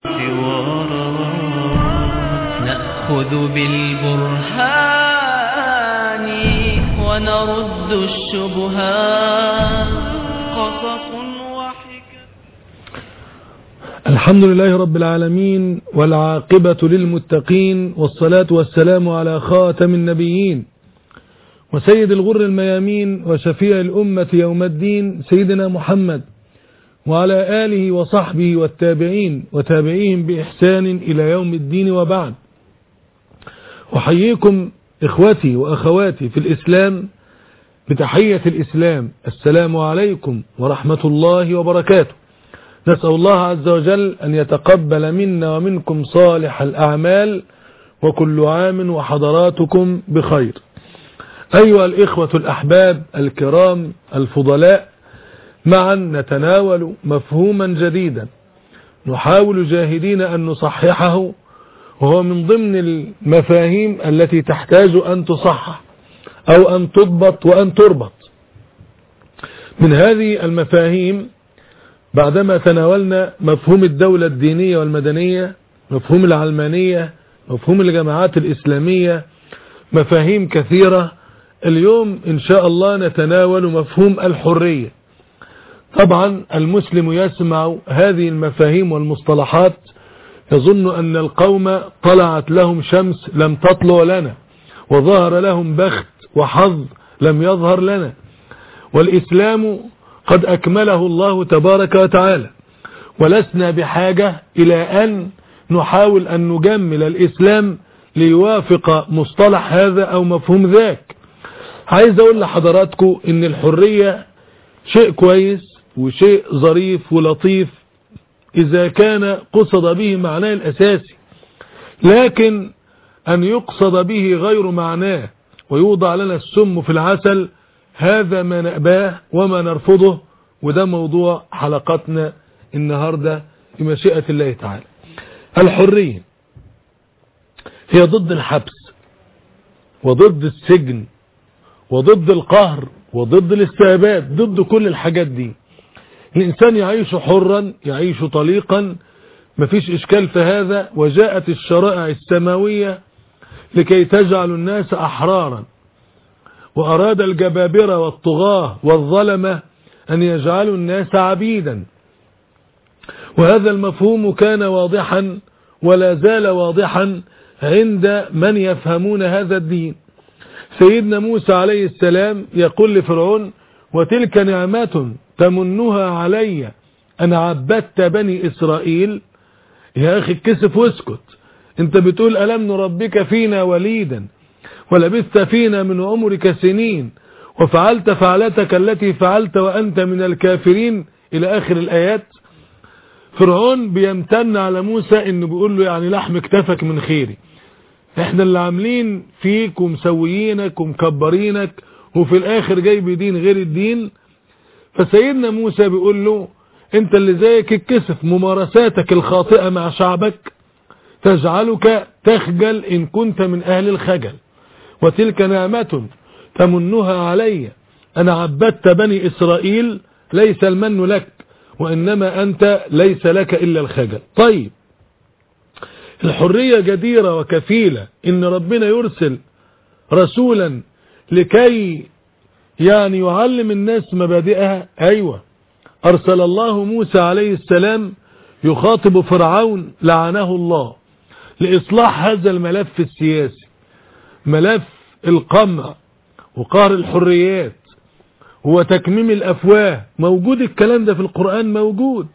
نأخذ بالبرهان ونرد الشبهات قصص وحكم الحمد لله رب العالمين والعاقبة للمتقين والصلاة والسلام على خاتم النبيين وسيد الغر الميامين وشفيع الأمة يوم الدين سيدنا محمد وعلى آله وصحبه والتابعين وتابعيهم بإحسان إلى يوم الدين وبعد أحييكم إخوتي وأخواتي في الإسلام بتحية الإسلام السلام عليكم ورحمة الله وبركاته نسأل الله عز وجل أن يتقبل منا ومنكم صالح الأعمال وكل عام وحضراتكم بخير أيها الإخوة الأحباب الكرام الفضلاء معا نتناول مفهوما جديدا نحاول جاهدين أن نصححه وهو من ضمن المفاهيم التي تحتاج أن تصحح أو أن تضبط وأن تربط من هذه المفاهيم بعدما تناولنا مفهوم الدولة الدينية والمدنية مفهوم العلمانية مفهوم الجماعات الإسلامية مفاهيم كثيرة اليوم إن شاء الله نتناول مفهوم الحرية طبعا المسلم يسمع هذه المفاهيم والمصطلحات يظن أن القوم طلعت لهم شمس لم تطلع لنا وظهر لهم بخت وحظ لم يظهر لنا والإسلام قد أكمله الله تبارك وتعالى ولسنا بحاجة إلى أن نحاول أن نجمل الإسلام ليوافق مصطلح هذا أو مفهوم ذاك عايز أقول لحضراتكم إن الحرية شيء كويس وشيء ظريف ولطيف إذا كان قصد به معناه الأساسي لكن أن يقصد به غير معناه ويوضع لنا السم في العسل هذا ما نأباه وما نرفضه وده موضوع حلقتنا النهاردة بمشيئة الله تعالى الحرية هي ضد الحبس وضد السجن وضد القهر وضد الاستعباد ضد كل الحاجات دي الإنسان يعيش حرا يعيش طليقا مفيش إشكال في هذا وجاءت الشرائع السماوية لكي تجعل الناس أحرارا وأراد الجبابرة والطغاة والظلمة أن يجعلوا الناس عبيدا وهذا المفهوم كان واضحا ولا زال واضحا عند من يفهمون هذا الدين سيدنا موسى عليه السلام يقول لفرعون وتلك نعمة تمنها علي أن عبدت بني إسرائيل يا أخي اتكسف واسكت انت بتقول ألم نربك فينا وليدا ولبثت فينا من عمرك سنين وفعلت فعلتك التي فعلت وأنت من الكافرين إلى آخر الآيات فرعون بيمتن على موسى انه بيقول له يعني لحم اكتفك من خيري احنا اللي عاملين فيك ومسويينك ومكبرينك وفي الاخر جايب دين غير الدين فسيدنا موسى بيقول له انت اللي زيك الكسف ممارساتك الخاطئة مع شعبك تجعلك تخجل ان كنت من اهل الخجل وتلك نعمة تمنها علي انا عبدت بني اسرائيل ليس المن لك وانما انت ليس لك الا الخجل طيب الحرية جديرة وكفيلة ان ربنا يرسل رسولا لكي يعني يعلم الناس مبادئها ايوه ارسل الله موسى عليه السلام يخاطب فرعون لعنه الله لاصلاح هذا الملف السياسي ملف القمع وقهر الحريات وتكميم الافواه موجود الكلام ده في القرآن موجود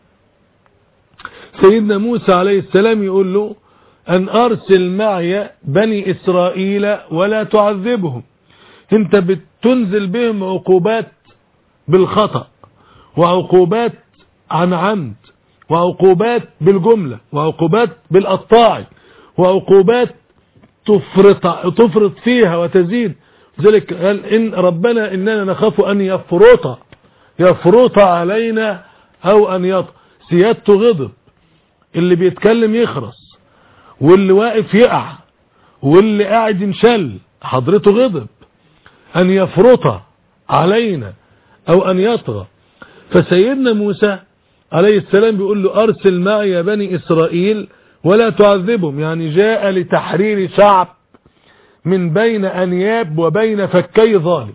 سيدنا موسى عليه السلام يقول له أن أرسل معي بني إسرائيل ولا تعذبهم انت بتنزل بهم عقوبات بالخطأ وعقوبات عن عمد وعقوبات بالجملة وعقوبات بالقطاع وعقوبات تفرط, تفرط فيها وتزيد ذلك قال إن ربنا إننا نخاف أن يفرط يفرط علينا أو أن يطغى سيادته غضب اللي بيتكلم يخرس واللي واقف يقع واللي قاعد ينشل حضرته غضب أن يفرط علينا أو أن يطغى فسيدنا موسى عليه السلام بيقول له أرسل معي يا بني إسرائيل ولا تعذبهم يعني جاء لتحرير شعب من بين أنياب وبين فكي ظالم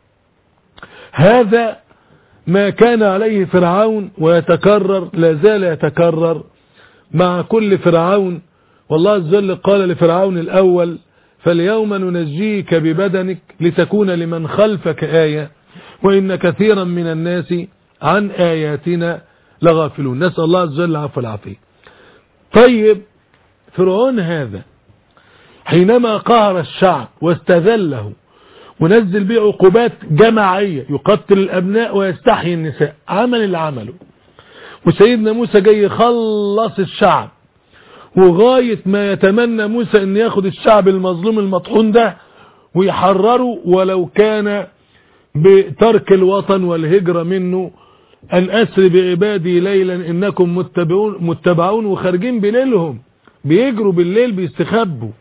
هذا ما كان عليه فرعون ويتكرر لا زال يتكرر مع كل فرعون والله عز وجل قال لفرعون الأول فاليوم ننجيك ببدنك لتكون لمن خلفك آية وإن كثيرا من الناس عن آياتنا لغافلون نسأل الله عز وجل العفو والعافية طيب فرعون هذا حينما قهر الشعب واستذله ونزل به عقوبات جماعية يقتل الأبناء ويستحيي النساء عمل اللي عمله وسيدنا موسى جاي يخلص الشعب وغاية ما يتمنى موسى ان ياخد الشعب المظلوم المطحون ده ويحرره ولو كان بترك الوطن والهجرة منه أن أسر بعبادي ليلا إنكم متبعون, متبعون وخارجين بليلهم بيجروا بالليل بيستخبوا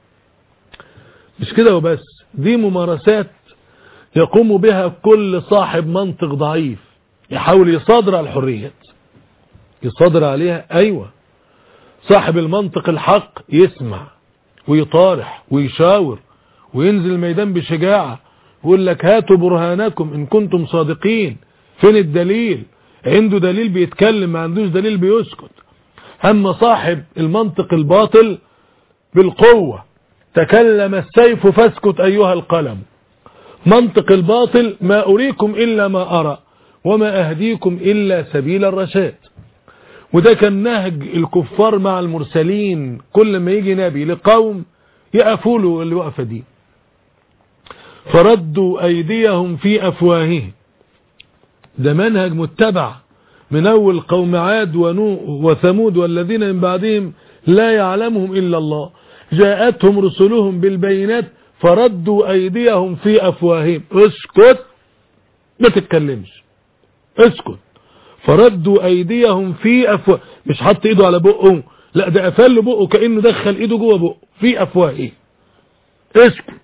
مش كده وبس دي ممارسات يقوم بها كل صاحب منطق ضعيف يحاول يصادر على الحريات يصادر عليها أيوة صاحب المنطق الحق يسمع ويطارح ويشاور وينزل الميدان بشجاعة يقول لك هاتوا برهانكم إن كنتم صادقين فين الدليل عنده دليل بيتكلم ما عندوش دليل بيسكت أما صاحب المنطق الباطل بالقوة تكلم السيف فاسكت أيها القلم منطق الباطل ما أريكم إلا ما أرى وما أهديكم إلا سبيل الرشاد وده كان نهج الكفار مع المرسلين كل ما يجي نبي لقوم يقفوا له الوقفة دي فردوا أيديهم في أفواههم ده منهج متبع من أول قوم عاد ونوح وثمود والذين من بعدهم لا يعلمهم إلا الله جاءتهم رسلهم بالبينات فردوا أيديهم في أفواههم اسكت ما تتكلمش اسكت فردوا أيديهم في أفواه مش حط إيده على بقه لا ده قفل بقه كأنه دخل إيده جوه بقه في أفواههم اسكت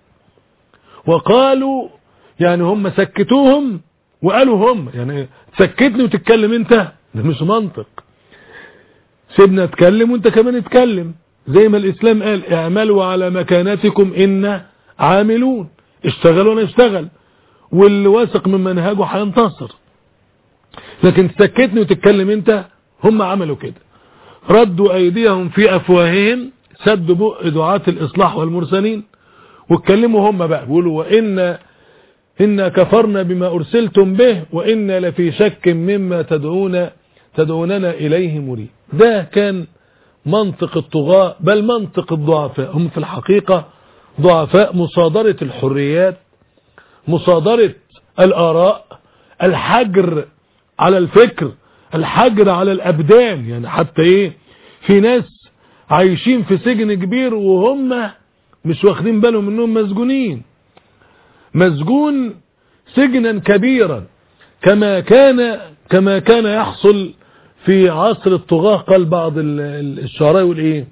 وقالوا يعني هم سكتوهم وقالوا هم يعني سكتني وتتكلم انت ده مش منطق سيبنا اتكلم وانت كمان اتكلم زي ما الاسلام قال اعملوا على مكانتكم ان عاملون اشتغل وانا اشتغل واللي واثق من منهجه هينتصر لكن تسكتني وتتكلم انت هم عملوا كده ردوا ايديهم في افواههم سدوا بق دعاة الاصلاح والمرسلين واتكلموا هم بقى بيقولوا وان إنا كفرنا بما أرسلتم به وإنا لفي شك مما تدعون تدعوننا إليه مريد ده كان منطق الطغاة بل منطق الضعفاء هم في الحقيقة ضعفاء مصادرة الحريات مصادرة الآراء الحجر على الفكر الحجر على الأبدان يعني حتى إيه في ناس عايشين في سجن كبير وهم مش واخدين بالهم انهم مسجونين مسجون سجنا كبيرا كما كان كما كان يحصل في عصر الطغاة قال بعض الشعراء يقول ايه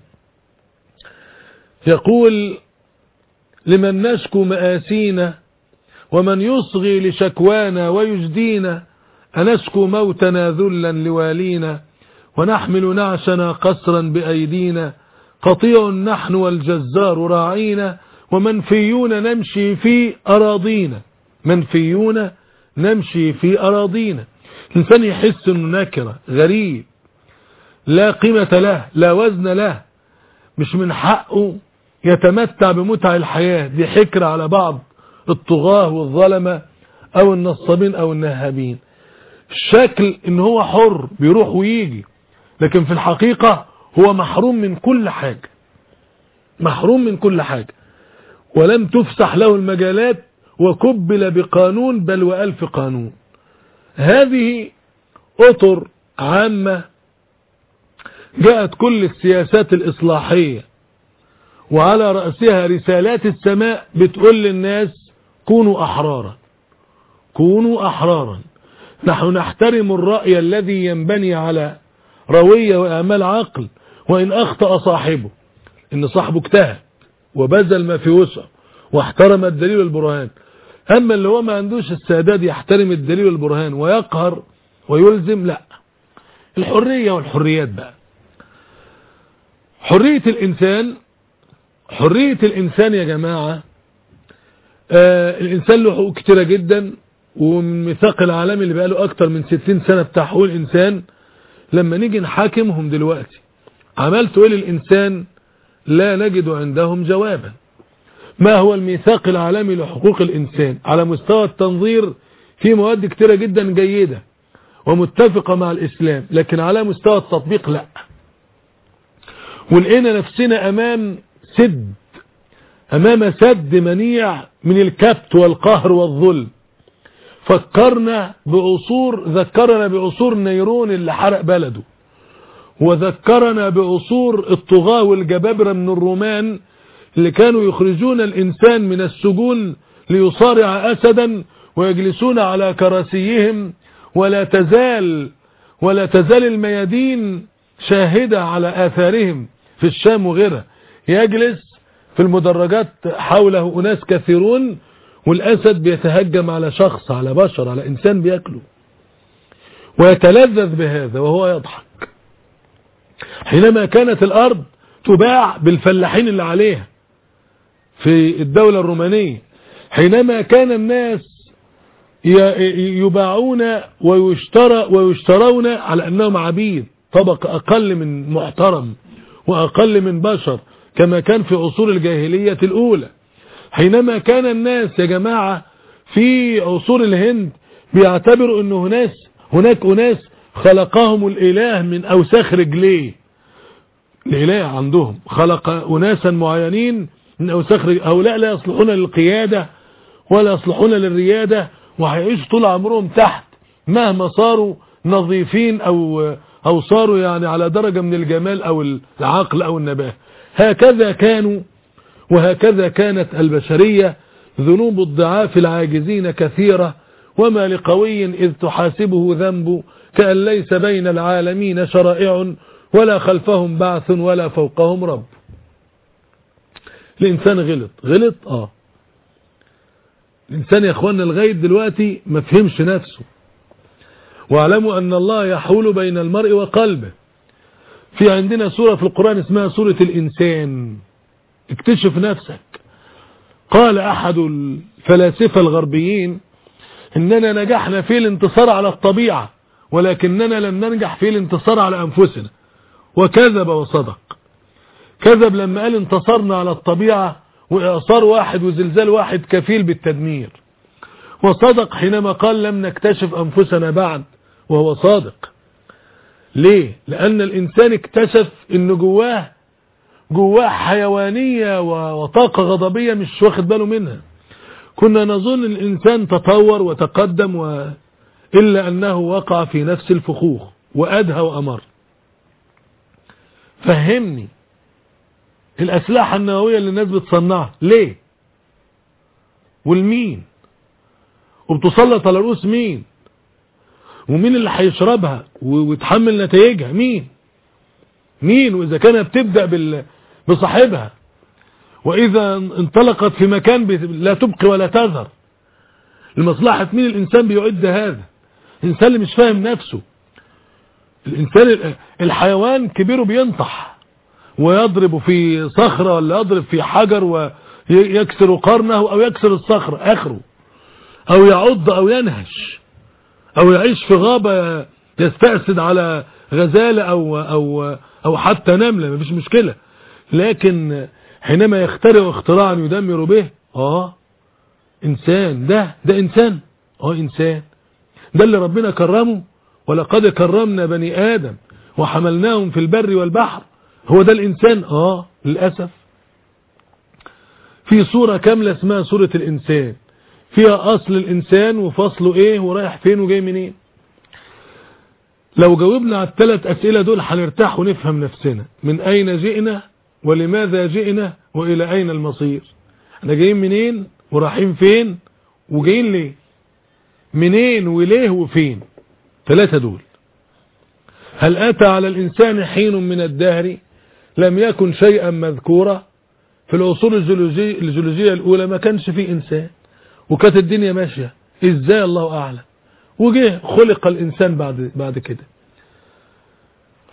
يقول لمن نشكو مآسينا ومن يصغي لشكوانا ويجدينا أنشكو موتنا ذلا لوالينا ونحمل نعشنا قسرا بأيدينا قطيع نحن والجزار راعينا ومنفيون نمشي في أراضينا منفيون نمشي في أراضينا الإنسان يحس أنه نكرة غريب لا قيمة له لا وزن له مش من حقه يتمتع بمتع الحياة دي حكرة على بعض الطغاة والظلمة أو النصابين أو النهابين الشكل ان هو حر بيروح ويجي لكن في الحقيقة هو محروم من كل حاجة محروم من كل حاجة ولم تفسح له المجالات وكبل بقانون بل وألف قانون هذه أطر عامة جاءت كل السياسات الإصلاحية وعلى رأسها رسالات السماء بتقول للناس كونوا أحرارا كونوا أحرارا نحن نحترم الرأي الذي ينبني على روية وأمال عقل وإن أخطأ صاحبه إن صاحبه اجتهد وبذل ما في وسعه واحترم الدليل والبرهان أما اللي هو ما عندوش السادات يحترم الدليل والبرهان ويقهر ويلزم لا الحرية والحريات بقى حرية الإنسان حرية الإنسان يا جماعة آه الإنسان له حقوق كتيرة جدا ومن ميثاق العالمي اللي بقاله أكتر من 60 سنة بتاع حقوق الإنسان لما نيجي نحاكمهم دلوقتي عملتوا إيه للإنسان لا نجد عندهم جوابا ما هو الميثاق العالمي لحقوق الإنسان على مستوى التنظير في مواد كتيرة جدا جيدة ومتفقة مع الإسلام لكن على مستوى التطبيق لا ولقينا نفسنا أمام سد أمام سد منيع من الكبت والقهر والظلم فكرنا بعصور ذكرنا بعصور نيرون اللي حرق بلده وذكرنا بعصور الطغاة والجبابرة من الرومان اللي كانوا يخرجون الإنسان من السجون ليصارع أسدا ويجلسون على كراسيهم ولا تزال ولا تزال الميادين شاهدة على آثارهم في الشام وغيرها يجلس في المدرجات حوله أناس كثيرون والأسد بيتهجم على شخص على بشر على إنسان بيأكله ويتلذذ بهذا وهو يضحك حينما كانت الأرض تباع بالفلاحين اللي عليها في الدولة الرومانية حينما كان الناس يباعون ويشترى ويشترون على أنهم عبيد طبقة أقل من محترم وأقل من بشر كما كان في عصور الجاهلية الأولى حينما كان الناس يا جماعة في عصور الهند بيعتبروا أن هناك هناك أناس خلقهم الإله من أوساخ رجليه الإله عندهم خلق أناسا معينين من أوساخ رجليه هؤلاء لا يصلحون للقيادة ولا يصلحون للريادة وهيعيشوا طول عمرهم تحت مهما صاروا نظيفين أو أو صاروا يعني على درجة من الجمال أو العقل أو النباه هكذا كانوا وهكذا كانت البشرية ذنوب الضعاف العاجزين كثيرة وما لقوي إذ تحاسبه ذنب كأن ليس بين العالمين شرائع ولا خلفهم بعث ولا فوقهم رب الإنسان غلط غلط آه الإنسان يا أخوانا لغاية دلوقتي ما فهمش نفسه واعلموا أن الله يحول بين المرء وقلبه في عندنا سورة في القرآن اسمها سورة الإنسان اكتشف نفسك قال أحد الفلاسفة الغربيين إننا نجحنا في الانتصار على الطبيعة ولكننا لم ننجح في الانتصار على أنفسنا وكذب وصدق كذب لما قال انتصرنا على الطبيعة وإعصار واحد وزلزال واحد كفيل بالتدمير وصدق حينما قال لم نكتشف أنفسنا بعد وهو صادق ليه لأن الإنسان اكتشف أن جواه جواه حيوانية وطاقة غضبية مش واخد باله منها كنا نظن الإنسان تطور وتقدم و... إلا أنه وقع في نفس الفخوخ وأدهى وأمر فهمني الأسلحة النووية اللي الناس بتصنعها ليه والمين وبتسلط على رؤوس مين ومين اللي هيشربها ويتحمل نتائجها مين مين واذا كانت بتبدأ بال... بصاحبها واذا انطلقت في مكان ب... لا تبقي ولا تذر لمصلحة مين الانسان بيعد هذا الانسان اللي مش فاهم نفسه الانسان الحيوان كبيره بينطح ويضرب في صخرة ولا يضرب في حجر ويكسر قرنه او يكسر الصخرة اخره او يعض او ينهش او يعيش في غابة يستأسد على غزالة او, أو, أو حتى نملة مفيش مشكلة لكن حينما يخترع اختراعا يدمر به اه انسان ده ده انسان اه انسان ده اللي ربنا كرمه ولقد كرمنا بني ادم وحملناهم في البر والبحر هو ده الانسان اه للأسف في صورة كاملة اسمها صورة الانسان فيها اصل الانسان وفصله ايه ورايح فين وجاي منين لو جاوبنا على الثلاث اسئلة دول هنرتاح ونفهم نفسنا من اين جئنا ولماذا جئنا والى اين المصير احنا جايين منين ورايحين فين وجايين ليه منين وليه وفين ثلاثة دول هل اتى على الانسان حين من الدهر لم يكن شيئا مذكورا في العصور الجيولوجية, الجيولوجية الاولى ما كانش فيه انسان وكانت الدنيا ماشية ازاي الله اعلم وجه خلق الانسان بعد بعد كده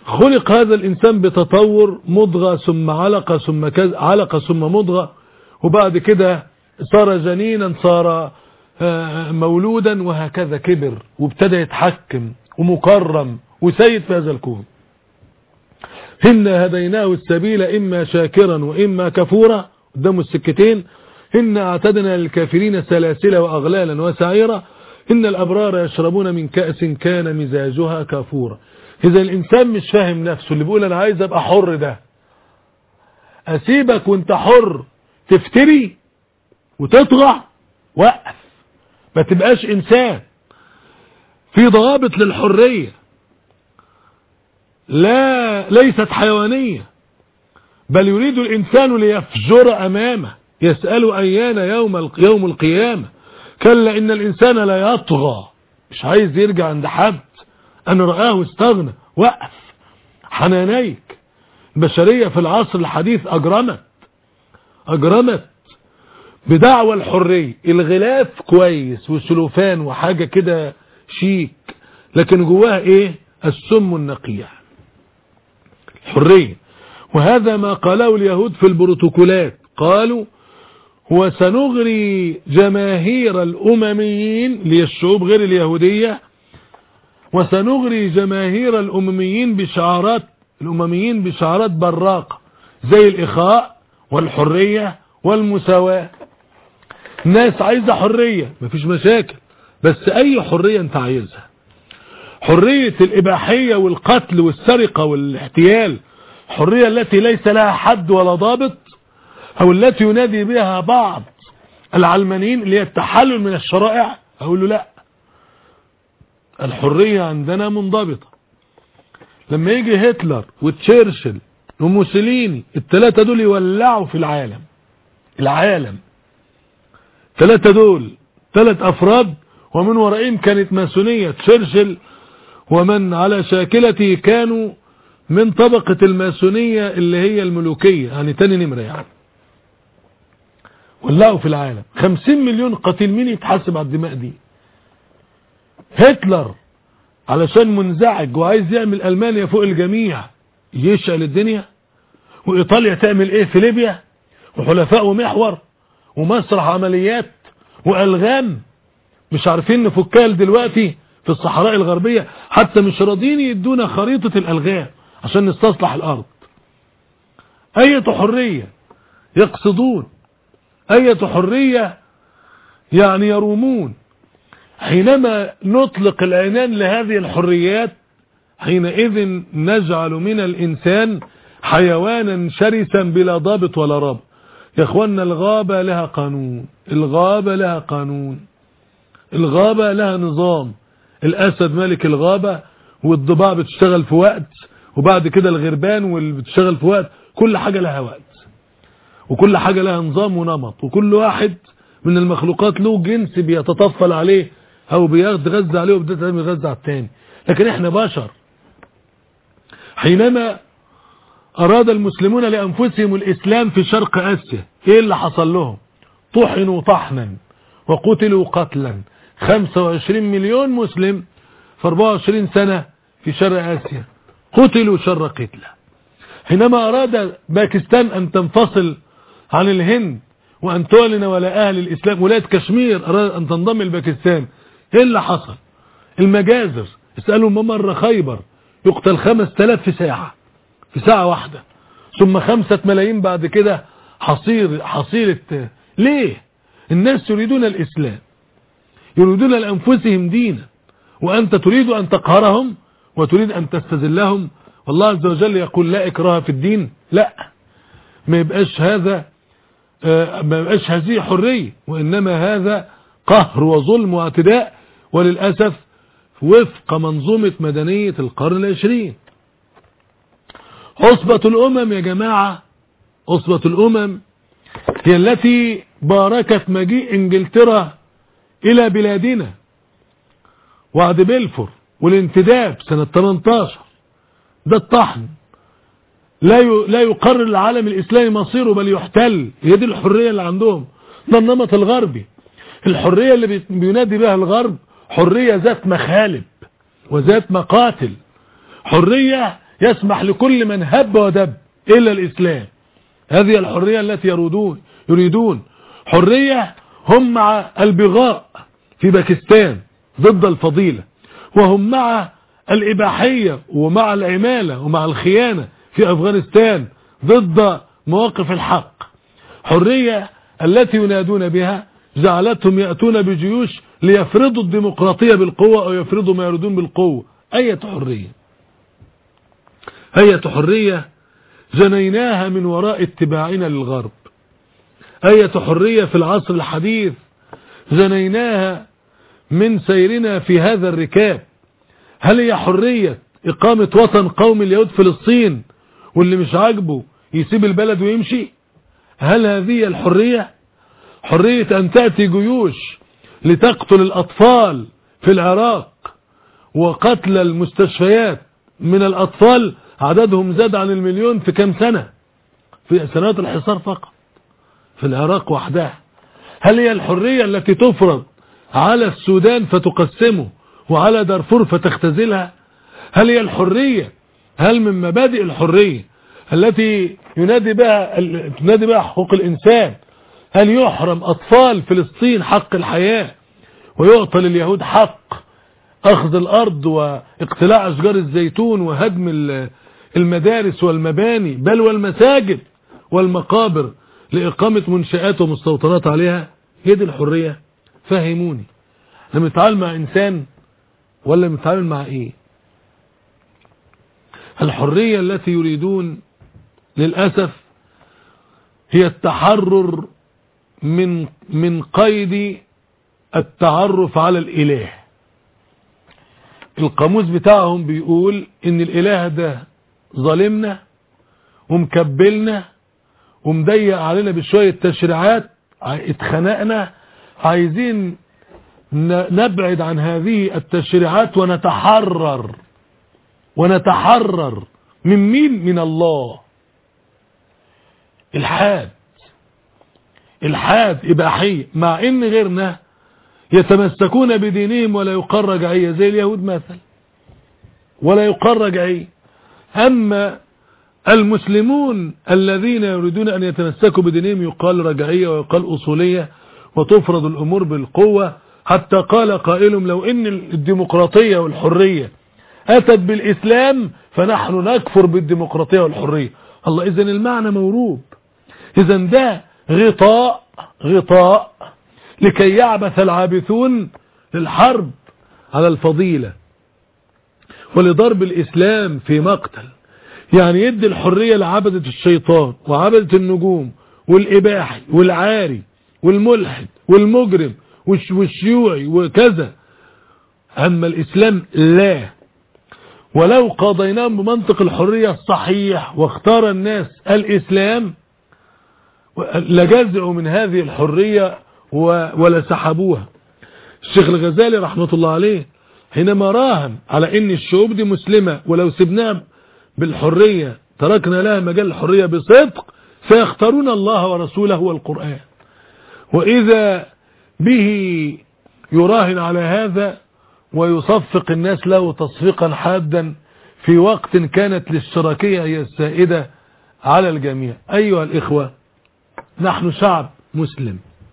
خلق هذا الإنسان بتطور مضغة ثم علقة ثم كز... علقة ثم مضغة وبعد كده صار جنينا صار مولودا وهكذا كبر وابتدى يتحكم ومكرم وسيد في هذا الكون إنا هديناه السبيل إما شاكرا وإما كفورا قدامه السكتين إنا اعتدنا للكافرين سلاسل وأغلالا وسعيرا إن الأبرار يشربون من كأس كان مزاجها كافورا إذا الإنسان مش فاهم نفسه اللي بيقول أنا عايز أبقى حر ده أسيبك وانت حر تفتري وتطغى وقف ما تبقاش إنسان في ضوابط للحرية لا ليست حيوانية بل يريد الإنسان ليفجر أمامه يسأل أيان يوم يوم القيامة كلا إن الإنسان لا يطغى مش عايز يرجع عند حد أن رآه استغنى وقف حنانيك البشرية في العصر الحديث أجرمت أجرمت بدعوى الحرية الغلاف كويس وسلوفان وحاجة كده شيك لكن جواها ايه السم النقيع الحرية وهذا ما قاله اليهود في البروتوكولات قالوا وسنغري جماهير الأمميين للشعوب غير اليهودية وسنغري جماهير الأمميين بشعارات الأمميين بشعارات براقة زي الإخاء والحرية والمساواة الناس عايزة حرية مفيش مشاكل بس أي حرية أنت عايزها حرية الإباحية والقتل والسرقة والاحتيال الحرية التي ليس لها حد ولا ضابط أو التي ينادي بها بعض العلمانيين اللي هي التحلل من الشرائع أقول له لا الحرية عندنا منضبطة لما يجي هتلر وتشرشل وموسوليني الثلاثة دول يولعوا في العالم العالم ثلاثة دول ثلاث أفراد ومن ورائهم كانت ماسونية تشرشل ومن على شاكلته كانوا من طبقة الماسونية اللي هي الملوكية يعني تاني نمرة يعني ولعوا في العالم خمسين مليون قتيل مين يتحاسب على الدماء دي هتلر علشان منزعج وعايز يعمل ألمانيا فوق الجميع يشعل الدنيا وإيطاليا تعمل إيه في ليبيا وحلفاء ومحور ومسرح عمليات وألغام مش عارفين نفكها دلوقتي في الصحراء الغربية حتى مش راضيين يدونا خريطة الألغام عشان نستصلح الأرض أية حرية يقصدون أية حرية يعني يرومون حينما نطلق العنان لهذه الحريات حينئذ نجعل من الإنسان حيوانا شرسا بلا ضابط ولا رب يا اخوانا الغابة لها قانون الغابة لها قانون الغابة لها نظام الأسد ملك الغابة والضباع بتشتغل في وقت وبعد كده الغربان واللي بتشتغل في وقت كل حاجة لها وقت وكل حاجة لها نظام ونمط وكل واحد من المخلوقات له جنس بيتطفل عليه او بيتغذى عليه وبدأت يغذى على التاني لكن احنا بشر حينما اراد المسلمون لانفسهم الاسلام في شرق اسيا ايه اللي حصل لهم طحنوا طحنا وقتلوا قتلا 25 مليون مسلم في 24 سنة في شرق اسيا قتلوا شر قتلة حينما اراد باكستان ان تنفصل عن الهند وان تعلن ولا اهل الاسلام ولاية كشمير اراد ان تنضم لباكستان ايه اللي حصل المجازر اسألوا ما مر خيبر يقتل خمس تلاف في ساعة في ساعة واحدة ثم خمسة ملايين بعد كده حصير حصيلة ليه الناس يريدون الإسلام يريدون لأنفسهم دينا وأنت تريد أن تقهرهم وتريد أن تستذلهم والله عز وجل يقول لا إكراه في الدين لا ما يبقاش هذا ما يبقاش هذه حرية وإنما هذا قهر وظلم واعتداء وللأسف وفق منظومة مدنية القرن العشرين عصبة الأمم يا جماعة عصبة الأمم هي التي باركت مجيء انجلترا إلى بلادنا وعد بلفور والانتداب سنة 18 ده الطحن لا لا يقرر العالم الإسلامي مصيره بل يحتل هي دي الحرية اللي عندهم ده النمط الغربي الحرية اللي بينادي بها الغرب حرية ذات مخالب وذات مقاتل حرية يسمح لكل من هب ودب إلا الإسلام هذه الحرية التي يريدون يريدون حرية هم مع البغاء في باكستان ضد الفضيلة وهم مع الإباحية ومع العمالة ومع الخيانة في أفغانستان ضد مواقف الحق حرية التي ينادون بها جعلتهم يأتون بجيوش ليفرضوا الديمقراطية بالقوة أو يفرضوا ما يريدون بالقوة أية حرية أية حرية جنيناها من وراء اتباعنا للغرب أية حرية في العصر الحديث جنيناها من سيرنا في هذا الركاب هل هي حرية إقامة وطن قومي اليهود فلسطين واللي مش عاجبه يسيب البلد ويمشي هل هذه الحرية حرية أن تأتي جيوش لتقتل الأطفال في العراق وقتل المستشفيات من الأطفال عددهم زاد عن المليون في كم سنة في سنوات الحصار فقط في العراق وحدها هل هي الحرية التي تفرض على السودان فتقسمه وعلى دارفور فتختزلها هل هي الحرية هل من مبادئ الحرية التي ينادي بها تنادي بها حقوق الإنسان أن يحرم أطفال فلسطين حق الحياة ويعطى لليهود حق أخذ الأرض واقتلاع أشجار الزيتون وهدم المدارس والمباني بل والمساجد والمقابر لإقامة منشآت ومستوطنات عليها هي دي الحرية فهموني لما نتعامل مع إنسان ولا نتعامل مع إيه الحرية التي يريدون للأسف هي التحرر من من قيد التعرف على الإله القاموس بتاعهم بيقول ان الإله ده ظالمنا ومكبلنا ومضيق علينا بشوية تشريعات اتخنقنا عايزين نبعد عن هذه التشريعات ونتحرر ونتحرر من مين من الله الحاد الحاد إباحية مع ان غيرنا يتمسكون بدينهم ولا يقر رجعية زي اليهود مثلا ولا يقر رجعية أما المسلمون الذين يريدون أن يتمسكوا بدينهم يقال رجعية ويقال أصولية وتفرض الأمور بالقوة حتى قال قائلهم لو ان الديمقراطية والحرية أتت بالإسلام فنحن نكفر بالديمقراطية والحرية الله إذن المعنى موروب إذن ده غطاء غطاء لكي يعبث العابثون للحرب على الفضيلة ولضرب الإسلام في مقتل يعني يدي الحرية لعبدة الشيطان وعبدة النجوم والإباحي والعاري والملحد والمجرم والشيوعي وكذا أما الإسلام لا ولو قضيناهم بمنطق الحرية الصحيح واختار الناس الإسلام لجزعوا من هذه الحرية ولا سحبوها الشيخ الغزالي رحمة الله عليه حينما راهن على ان الشعوب دي مسلمة ولو سبناها بالحرية تركنا لها مجال الحرية بصدق سيختارون الله ورسوله والقرآن وإذا به يراهن على هذا ويصفق الناس له تصفيقا حادا في وقت كانت الاشتراكية هي السائدة على الجميع أيها الإخوة نحن شعب مسلم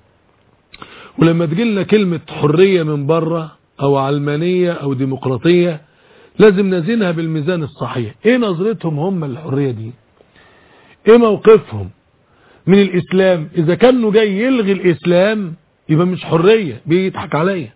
ولما تجيلنا كلمة حرية من بره او علمانية او ديمقراطية لازم نزينها بالميزان الصحيح ايه نظرتهم هم للحرية دي ايه موقفهم من الاسلام اذا كانوا جاي يلغي الاسلام يبقى مش حرية بيضحك عليا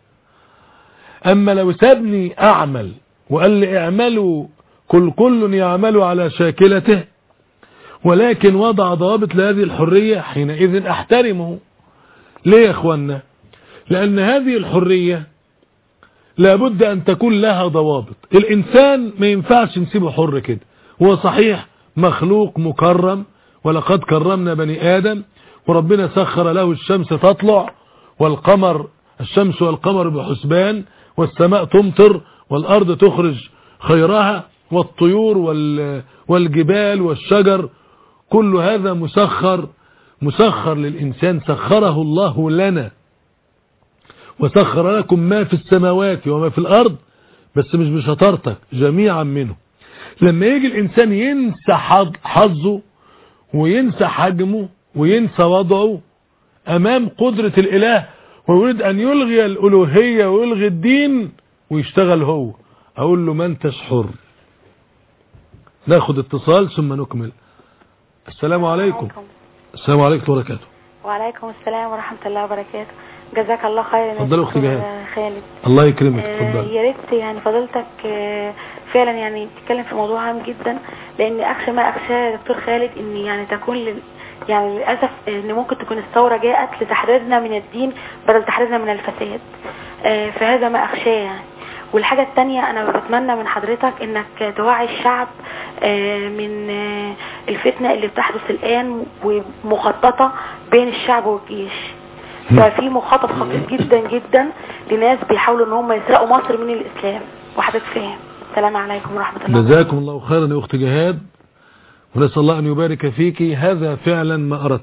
اما لو سابني اعمل وقال لي اعملوا كل كل يعمل على شاكلته ولكن وضع ضوابط لهذه الحرية حينئذ احترمه ليه يا اخوانا لان هذه الحرية لابد ان تكون لها ضوابط الانسان ما ينفعش نسيبه حر كده هو صحيح مخلوق مكرم ولقد كرمنا بني ادم وربنا سخر له الشمس تطلع والقمر الشمس والقمر بحسبان والسماء تمطر والارض تخرج خيرها والطيور والجبال والشجر كل هذا مسخر مسخر للإنسان سخره الله لنا وسخر لكم ما في السماوات وما في الأرض بس مش بشطارتك جميعا منه لما يجي الإنسان ينسى حظ- حظه وينسى حجمه وينسى وضعه أمام قدرة الإله ويريد أن يلغي الألوهية ويلغي الدين ويشتغل هو أقول له ما انتش حر ناخد اتصال ثم نكمل السلام عليكم السلام عليكم وبركاته وعليكم السلام ورحمة الله وبركاته جزاك الله خيرا يا اتفضلي أختي دكتور جهاد. خالد الله يكرمك آه، اتفضل يا ريت يعني فضيلتك آه، فعلا يعني تتكلم في موضوع هام جدا لان اخشى ما اخشاه يا دكتور خالد ان يعني تكون لل يعني للاسف ان ممكن تكون الثوره جاءت لتحريرنا من الدين بدل تحريرنا من الفساد آه، فهذا ما اخشاه يعني والحاجة التانية أنا بتمنى من حضرتك إنك توعي الشعب آه، من آه، الفتنة اللي بتحدث الآن ومخططة بين الشعب والجيش ففي مخطط خطير جدا جدا لناس بيحاولوا ان هم يسرقوا مصر من الاسلام وحضرتك فاهم السلام عليكم ورحمه الله جزاكم الله خيرا يا أخت جهاد ونسأل الله أن يبارك فيك هذا فعلا ما أردت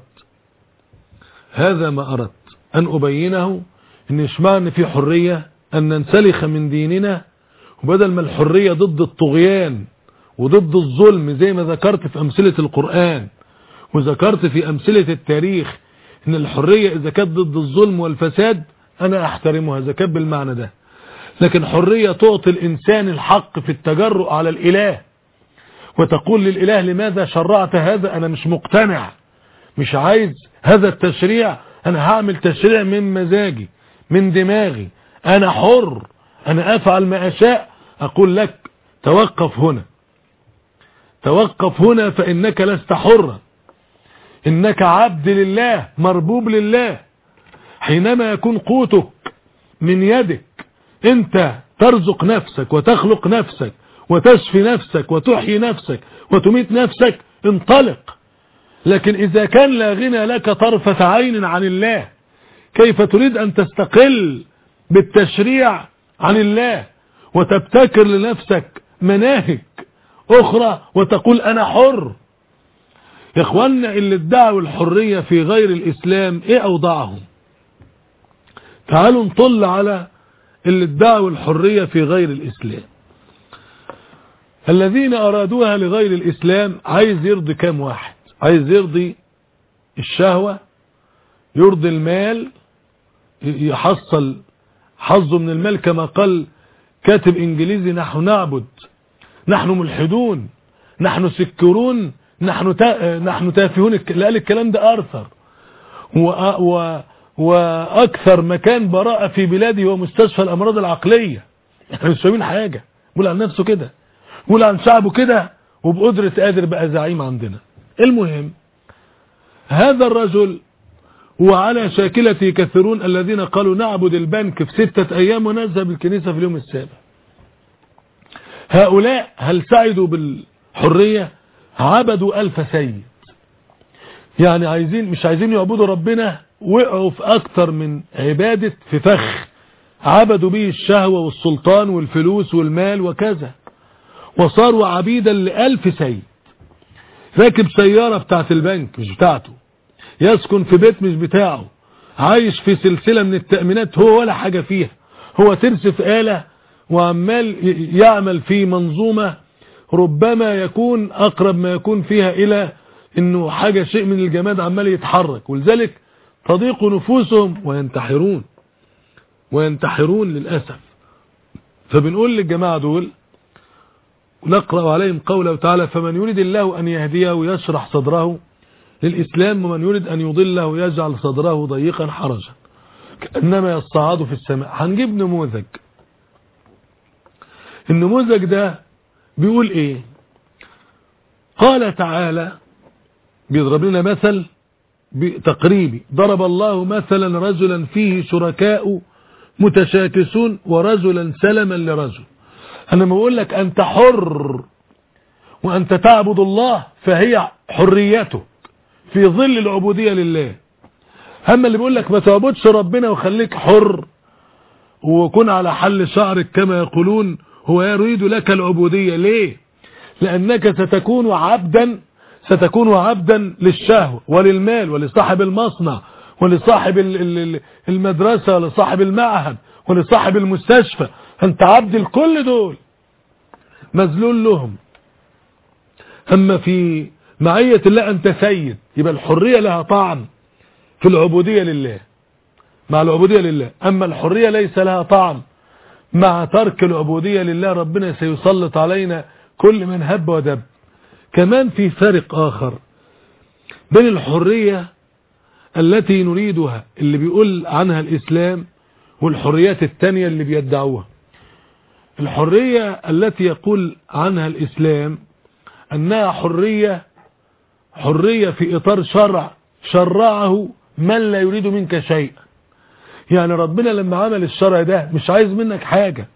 هذا ما أردت أن أبينه أن يشمع أن في حرية أن ننسلخ من ديننا وبدل ما الحرية ضد الطغيان وضد الظلم زي ما ذكرت في أمثلة القرآن وذكرت في أمثلة التاريخ أن الحرية إذا كانت ضد الظلم والفساد أنا أحترمها إذا كانت بالمعنى ده لكن حرية تعطي الإنسان الحق في التجرؤ على الإله وتقول للإله لماذا شرعت هذا أنا مش مقتنع مش عايز هذا التشريع أنا هعمل تشريع من مزاجي من دماغي أنا حر أنا أفعل ما أشاء أقول لك توقف هنا توقف هنا فإنك لست حرا إنك عبد لله مربوب لله حينما يكون قوتك من يدك انت ترزق نفسك وتخلق نفسك وتشفي نفسك وتحيي نفسك وتميت نفسك انطلق لكن إذا كان لا غنى لك طرفة عين عن الله كيف تريد أن تستقل بالتشريع عن الله وتبتكر لنفسك مناهج أخرى وتقول أنا حر يا إخوانا اللي ادعوا الحرية في غير الإسلام إيه أوضاعهم تعالوا نطل على اللي ادعوا الحرية في غير الإسلام الذين أرادوها لغير الإسلام عايز يرضي كام واحد عايز يرضي الشهوة يرضي المال يحصل حظه من المال كما قال كاتب إنجليزي نحن نعبد نحن ملحدون نحن سكرون نحن تا... نحن تافهون لا قال الكلام ده أرثر و... و... وأكثر مكان براءة في بلادي هو مستشفى الأمراض العقلية احنا مش فاهمين حاجة بيقول عن نفسه كده بيقول عن شعبه كده وبقدرة قادر بقى زعيم عندنا المهم هذا الرجل وعلى شاكلته كثيرون الذين قالوا نعبد البنك في ستة أيام ونذهب الكنيسة في اليوم السابع هؤلاء هل سعدوا بالحرية عبدوا ألف سيد يعني عايزين مش عايزين يعبدوا ربنا وقعوا في أكتر من عبادة في فخ عبدوا به الشهوة والسلطان والفلوس والمال وكذا وصاروا عبيدا لألف سيد راكب سيارة بتاعت البنك مش بتاعته يسكن في بيت مش بتاعه عايش في سلسلة من التأمينات هو ولا حاجة فيها هو ترس في آلة وعمال يعمل في منظومة ربما يكون أقرب ما يكون فيها إلى أنه حاجة شيء من الجماد عمال يتحرك ولذلك تضيق نفوسهم وينتحرون وينتحرون للأسف فبنقول للجماعة دول نقرأ عليهم قوله تعالى فمن يريد الله أن يهديه يشرح صدره للإسلام ومن يريد أن يضله يجعل صدره ضيقا حرجا كأنما يصعد في السماء هنجيب نموذج النموذج ده بيقول ايه قال تعالى بيضرب لنا مثل تقريبي ضرب الله مثلا رجلا فيه شركاء متشاكسون ورجلا سلما لرجل انا ما بقول لك انت حر وانت تعبد الله فهي حريتك في ظل العبودية لله اما اللي بيقول لك ما تعبدش ربنا وخليك حر وكن على حل شعرك كما يقولون هو يريد لك العبودية ليه لأنك ستكون عبدا ستكون عبدا للشهوة وللمال ولصاحب المصنع ولصاحب المدرسة ولصاحب المعهد ولصاحب المستشفى أنت عبد الكل دول مذلول لهم أما في معية الله أنت سيد يبقى الحرية لها طعم في العبودية لله مع العبودية لله أما الحرية ليس لها طعم مع ترك العبودية لله ربنا سيسلط علينا كل من هب ودب كمان في فرق آخر بين الحرية التي نريدها اللي بيقول عنها الإسلام والحريات التانية اللي بيدعوها الحرية التي يقول عنها الإسلام أنها حرية حرية في إطار شرع شرعه من لا يريد منك شيء يعني ربنا لما عمل الشرع ده مش عايز منك حاجة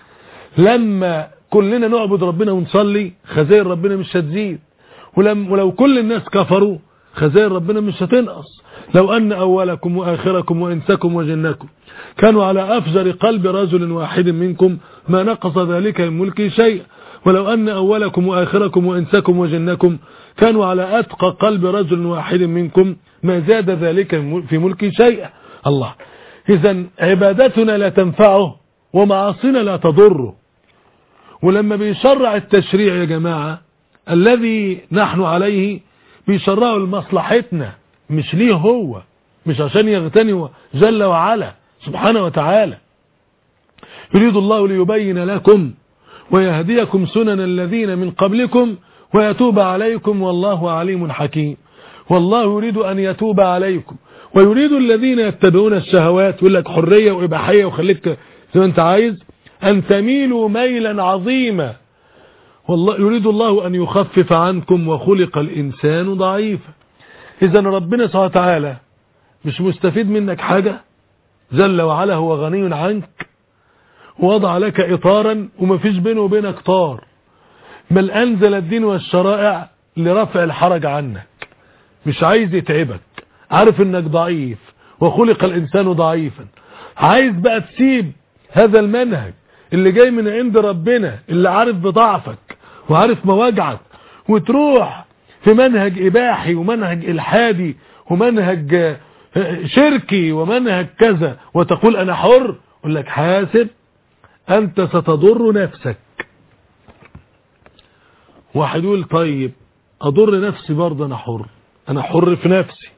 لما كلنا نعبد ربنا ونصلي خزائن ربنا مش هتزيد ولم ولو كل الناس كفروا خزائن ربنا مش هتنقص لو أن أولكم وآخركم وإنسكم وجنكم كانوا على أفجر قلب رجل واحد منكم ما نقص ذلك من ملكي شيئا ولو أن أولكم وآخركم وإنسكم وجنكم كانوا على أتقى قلب رجل واحد منكم ما زاد ذلك في ملكي شيئا الله إذا عبادتنا لا تنفعه ومعاصينا لا تضره ولما بيشرع التشريع يا جماعة الذي نحن عليه بيشرعه لمصلحتنا مش ليه هو مش عشان يغتني جل وعلا سبحانه وتعالى يريد الله ليبين لكم ويهديكم سنن الذين من قبلكم ويتوب عليكم والله عليم حكيم والله يريد أن يتوب عليكم ويريد الذين يتبعون الشهوات يقول لك حرية وإباحية وخليك زي ما انت عايز أن تميلوا ميلا عظيما والله يريد الله أن يخفف عنكم وخلق الإنسان ضعيفا إذا ربنا سبحانه وتعالى مش مستفيد منك حاجة جل وعلا هو غني عنك ووضع لك إطارا ومفيش بينه وبينك طار بل أنزل الدين والشرائع لرفع الحرج عنك مش عايز يتعبك عارف انك ضعيف وخلق الإنسان ضعيفا عايز بقى تسيب هذا المنهج اللي جاي من عند ربنا اللي عارف بضعفك وعارف مواجعك وتروح في منهج إباحي ومنهج إلحادي ومنهج شركي ومنهج كذا وتقول أنا حر أقول لك حاسب أنت ستضر نفسك واحد يقول طيب أضر نفسي برضه أنا حر أنا حر في نفسي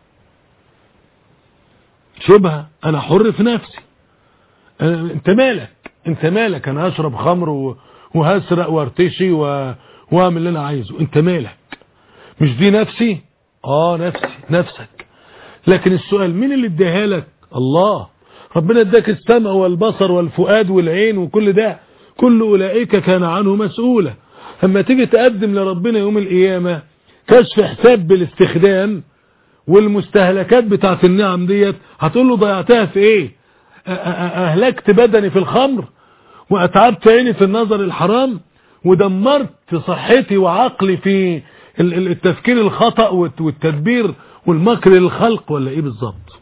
شبهة أنا حر في نفسي أنا أنت مالك أنت مالك أنا أشرب خمر وهسرق وارتشي واعمل اللي أنا عايزه أنت مالك مش دي نفسي آه نفسي نفسك لكن السؤال مين اللي اداها لك الله ربنا اداك السمع والبصر والفؤاد والعين وكل ده كل أولئك كان عنه مسؤولة اما تيجي تقدم لربنا يوم القيامة كشف حساب بالاستخدام والمستهلكات بتاعت النعم ديت هتقول له ضيعتها في ايه اهلكت بدني في الخمر واتعبت عيني في النظر الحرام ودمرت صحتي وعقلي في التفكير الخطأ والتدبير والمكر للخلق ولا ايه بالظبط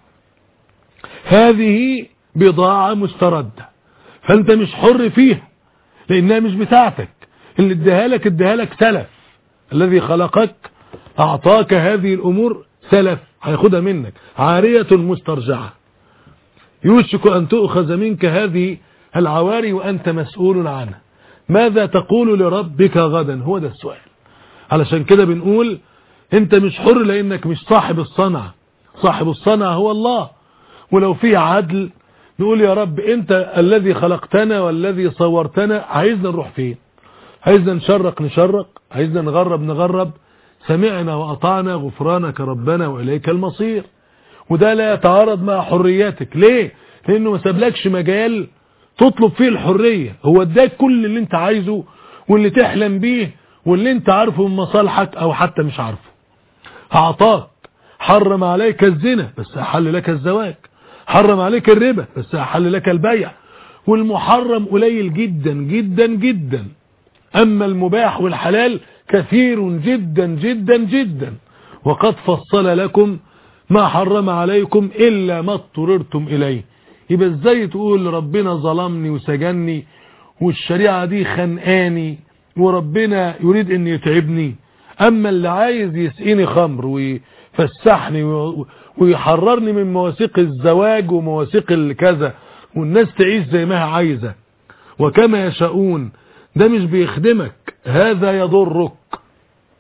هذه بضاعة مستردة فانت مش حر فيها لانها مش بتاعتك اللي اداها لك اداها لك سلف الذي خلقك اعطاك هذه الامور سلف هياخدها منك عارية مسترجعة يوشك ان تؤخذ منك هذه العواري وانت مسؤول عنها ماذا تقول لربك غدا هو ده السؤال علشان كده بنقول انت مش حر لانك مش صاحب الصنعة صاحب الصنعة هو الله ولو في عدل نقول يا رب انت الذي خلقتنا والذي صورتنا عايزنا نروح فين عايزنا نشرق نشرق عايزنا نغرب نغرب سمعنا وأطعنا غفرانك ربنا وإليك المصير وده لا يتعارض مع حرياتك ليه لانه ما سابلكش مجال تطلب فيه الحرية هو اداك كل اللي انت عايزه واللي تحلم بيه واللي انت عارفه من مصالحك او حتى مش عارفه اعطاك حرم عليك الزنا بس احل لك الزواج حرم عليك الربا بس احل لك البيع والمحرم قليل جدا جدا جدا اما المباح والحلال كثير جدا جدا جدا وقد فصل لكم ما حرم عليكم الا ما اضطررتم اليه يبقى ازاي تقول ربنا ظلمني وسجني والشريعة دي خنقاني وربنا يريد ان يتعبني اما اللي عايز يسقيني خمر ويفسحني ويحررني من مواثيق الزواج ومواثيق الكذا والناس تعيش زي ما هي عايزة وكما يشاءون ده مش بيخدمك هذا يضرك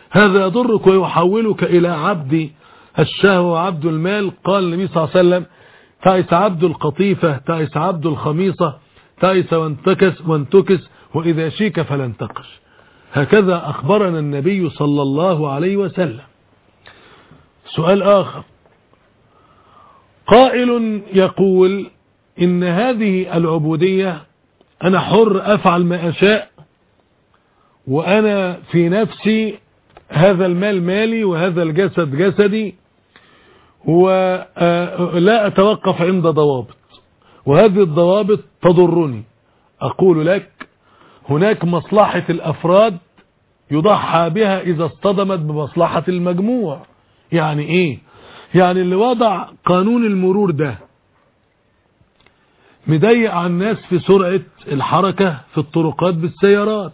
هذا يضرك ويحولك إلى عبد الشهوة وعبد المال قال النبي صلى الله عليه وسلم تعس عبد القطيفة تعس عبد الخميصة تعس وانتكس وانتكس وإذا شيك فلن تقش هكذا أخبرنا النبي صلى الله عليه وسلم سؤال آخر قائل يقول إن هذه العبودية أنا حر أفعل ما أشاء وأنا في نفسي هذا المال مالي وهذا الجسد جسدي ولا أتوقف عند ضوابط وهذه الضوابط تضرني أقول لك هناك مصلحة الأفراد يضحى بها إذا اصطدمت بمصلحة المجموع يعني إيه يعني اللي وضع قانون المرور ده مضيق على الناس في سرعة الحركة في الطرقات بالسيارات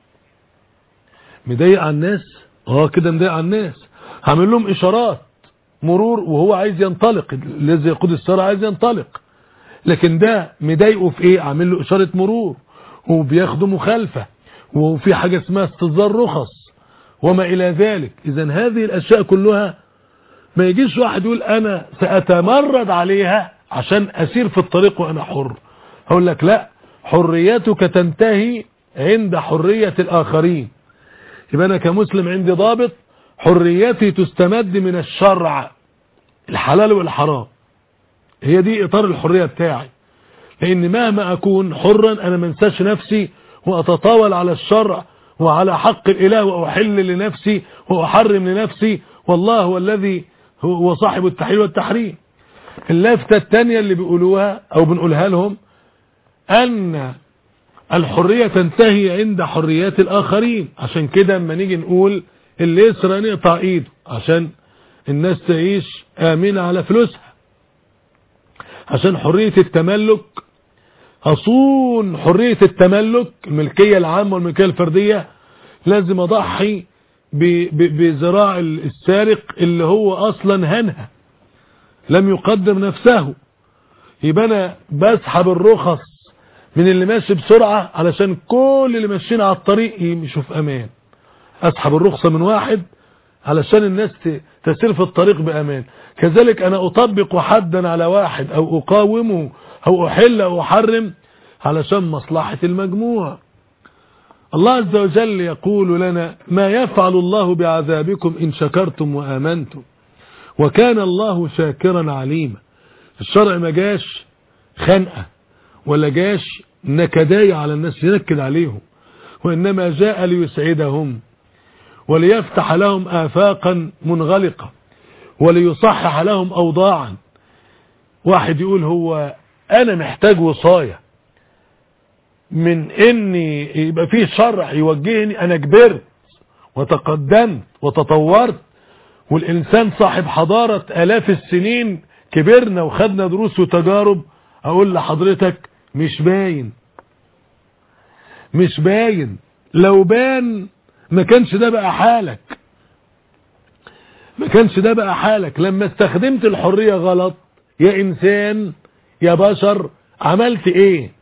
مضيق على الناس اه كده مضيق على الناس هعمل لهم اشارات مرور وهو عايز ينطلق الذي يقود السيارة عايز ينطلق لكن ده مضايقه في ايه عامل له اشارة مرور وبياخده مخالفة وفي حاجة اسمها استصدار رخص وما الى ذلك اذا هذه الاشياء كلها ما يجيش واحد يقول انا ساتمرد عليها عشان اسير في الطريق وانا حر هقول لك لا حريتك تنتهي عند حرية الاخرين يبقى انا كمسلم عندي ضابط حريتي تستمد من الشرع الحلال والحرام هي دي اطار الحرية بتاعي لان مهما اكون حرا انا منساش نفسي واتطاول على الشرع وعلى حق الاله واحل لنفسي واحرم لنفسي والله هو الذي هو صاحب التحليل والتحريم اللفتة التانية اللي بيقولوها او بنقولها لهم ان الحرية تنتهي عند حريات الاخرين عشان كده اما نيجي نقول اللي يسرق نقطع ايده عشان الناس تعيش امنة على فلوسها عشان حرية التملك اصون حرية التملك الملكية العامة والملكية الفردية لازم اضحي بذراع السارق اللي هو اصلا هنها لم يقدم نفسه يبقى انا بسحب الرخص من اللي ماشي بسرعة علشان كل اللي ماشيين على الطريق يمشوا في امان اسحب الرخصة من واحد علشان الناس تسير في الطريق بامان كذلك انا اطبق حدا على واحد او اقاومه او احل او احرم علشان مصلحة المجموع الله عز وجل يقول لنا ما يفعل الله بعذابكم ان شكرتم وامنتم وكان الله شاكرا عليما الشرع ما جاش خنقة ولا جاش نكداية على الناس ينكد عليهم وإنما جاء ليسعدهم وليفتح لهم آفاقا منغلقة وليصحح لهم أوضاعا واحد يقول هو أنا محتاج وصاية من إني يبقى فيه شرع يوجهني أنا كبرت وتقدمت وتطورت والإنسان صاحب حضارة آلاف السنين كبرنا وخدنا دروس وتجارب أقول لحضرتك مش باين مش باين لو بان ما كانش ده بقى حالك ما كانش ده بقى حالك لما استخدمت الحرية غلط يا إنسان يا بشر عملت إيه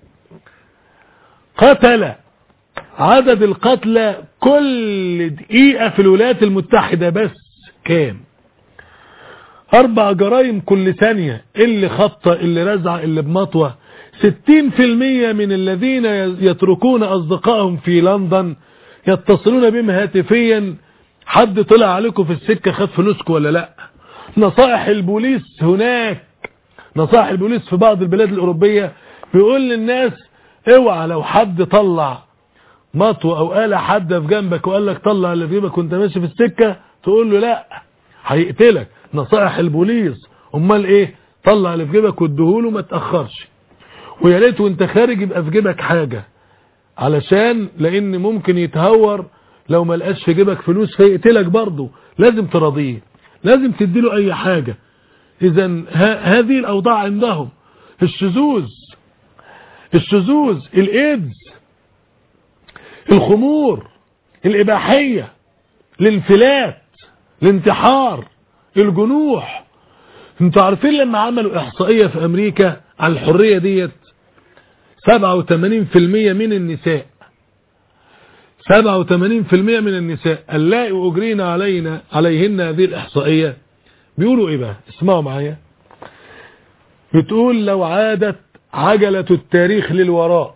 قتل عدد القتلى كل دقيقة في الولايات المتحدة بس كام اربع جرائم كل ثانية اللي خطة اللي رزع اللي بمطوة ستين في المية من الذين يتركون اصدقائهم في لندن يتصلون بهم هاتفيا حد طلع عليكم في السكة خد فلوسكم ولا لا نصائح البوليس هناك نصائح البوليس في بعض البلاد الاوروبية بيقول للناس اوعى لو حد طلع مطوة او آلة حادة في جنبك وقال لك طلع اللي في جيبك وانت ماشي في السكة تقول له لا هيقتلك نصائح البوليس امال ايه طلع اللي في جيبك واديهوله ما تاخرش ويا ريت وانت خارج يبقى في جيبك حاجه علشان لان ممكن يتهور لو ما لقاش في جيبك فلوس فيقتلك برضه لازم تراضيه لازم تديله اي حاجه اذا هذه الاوضاع عندهم الشذوذ الشذوذ الايدز الخمور الاباحيه الانفلات الانتحار الجنوح انتوا عارفين لما عملوا احصائية في امريكا على الحرية ديت 87% من النساء 87% من النساء اللائي أجرين علينا عليهن هذه الإحصائية بيقولوا إيه بقى اسمعوا معايا بتقول لو عادت عجلة التاريخ للوراء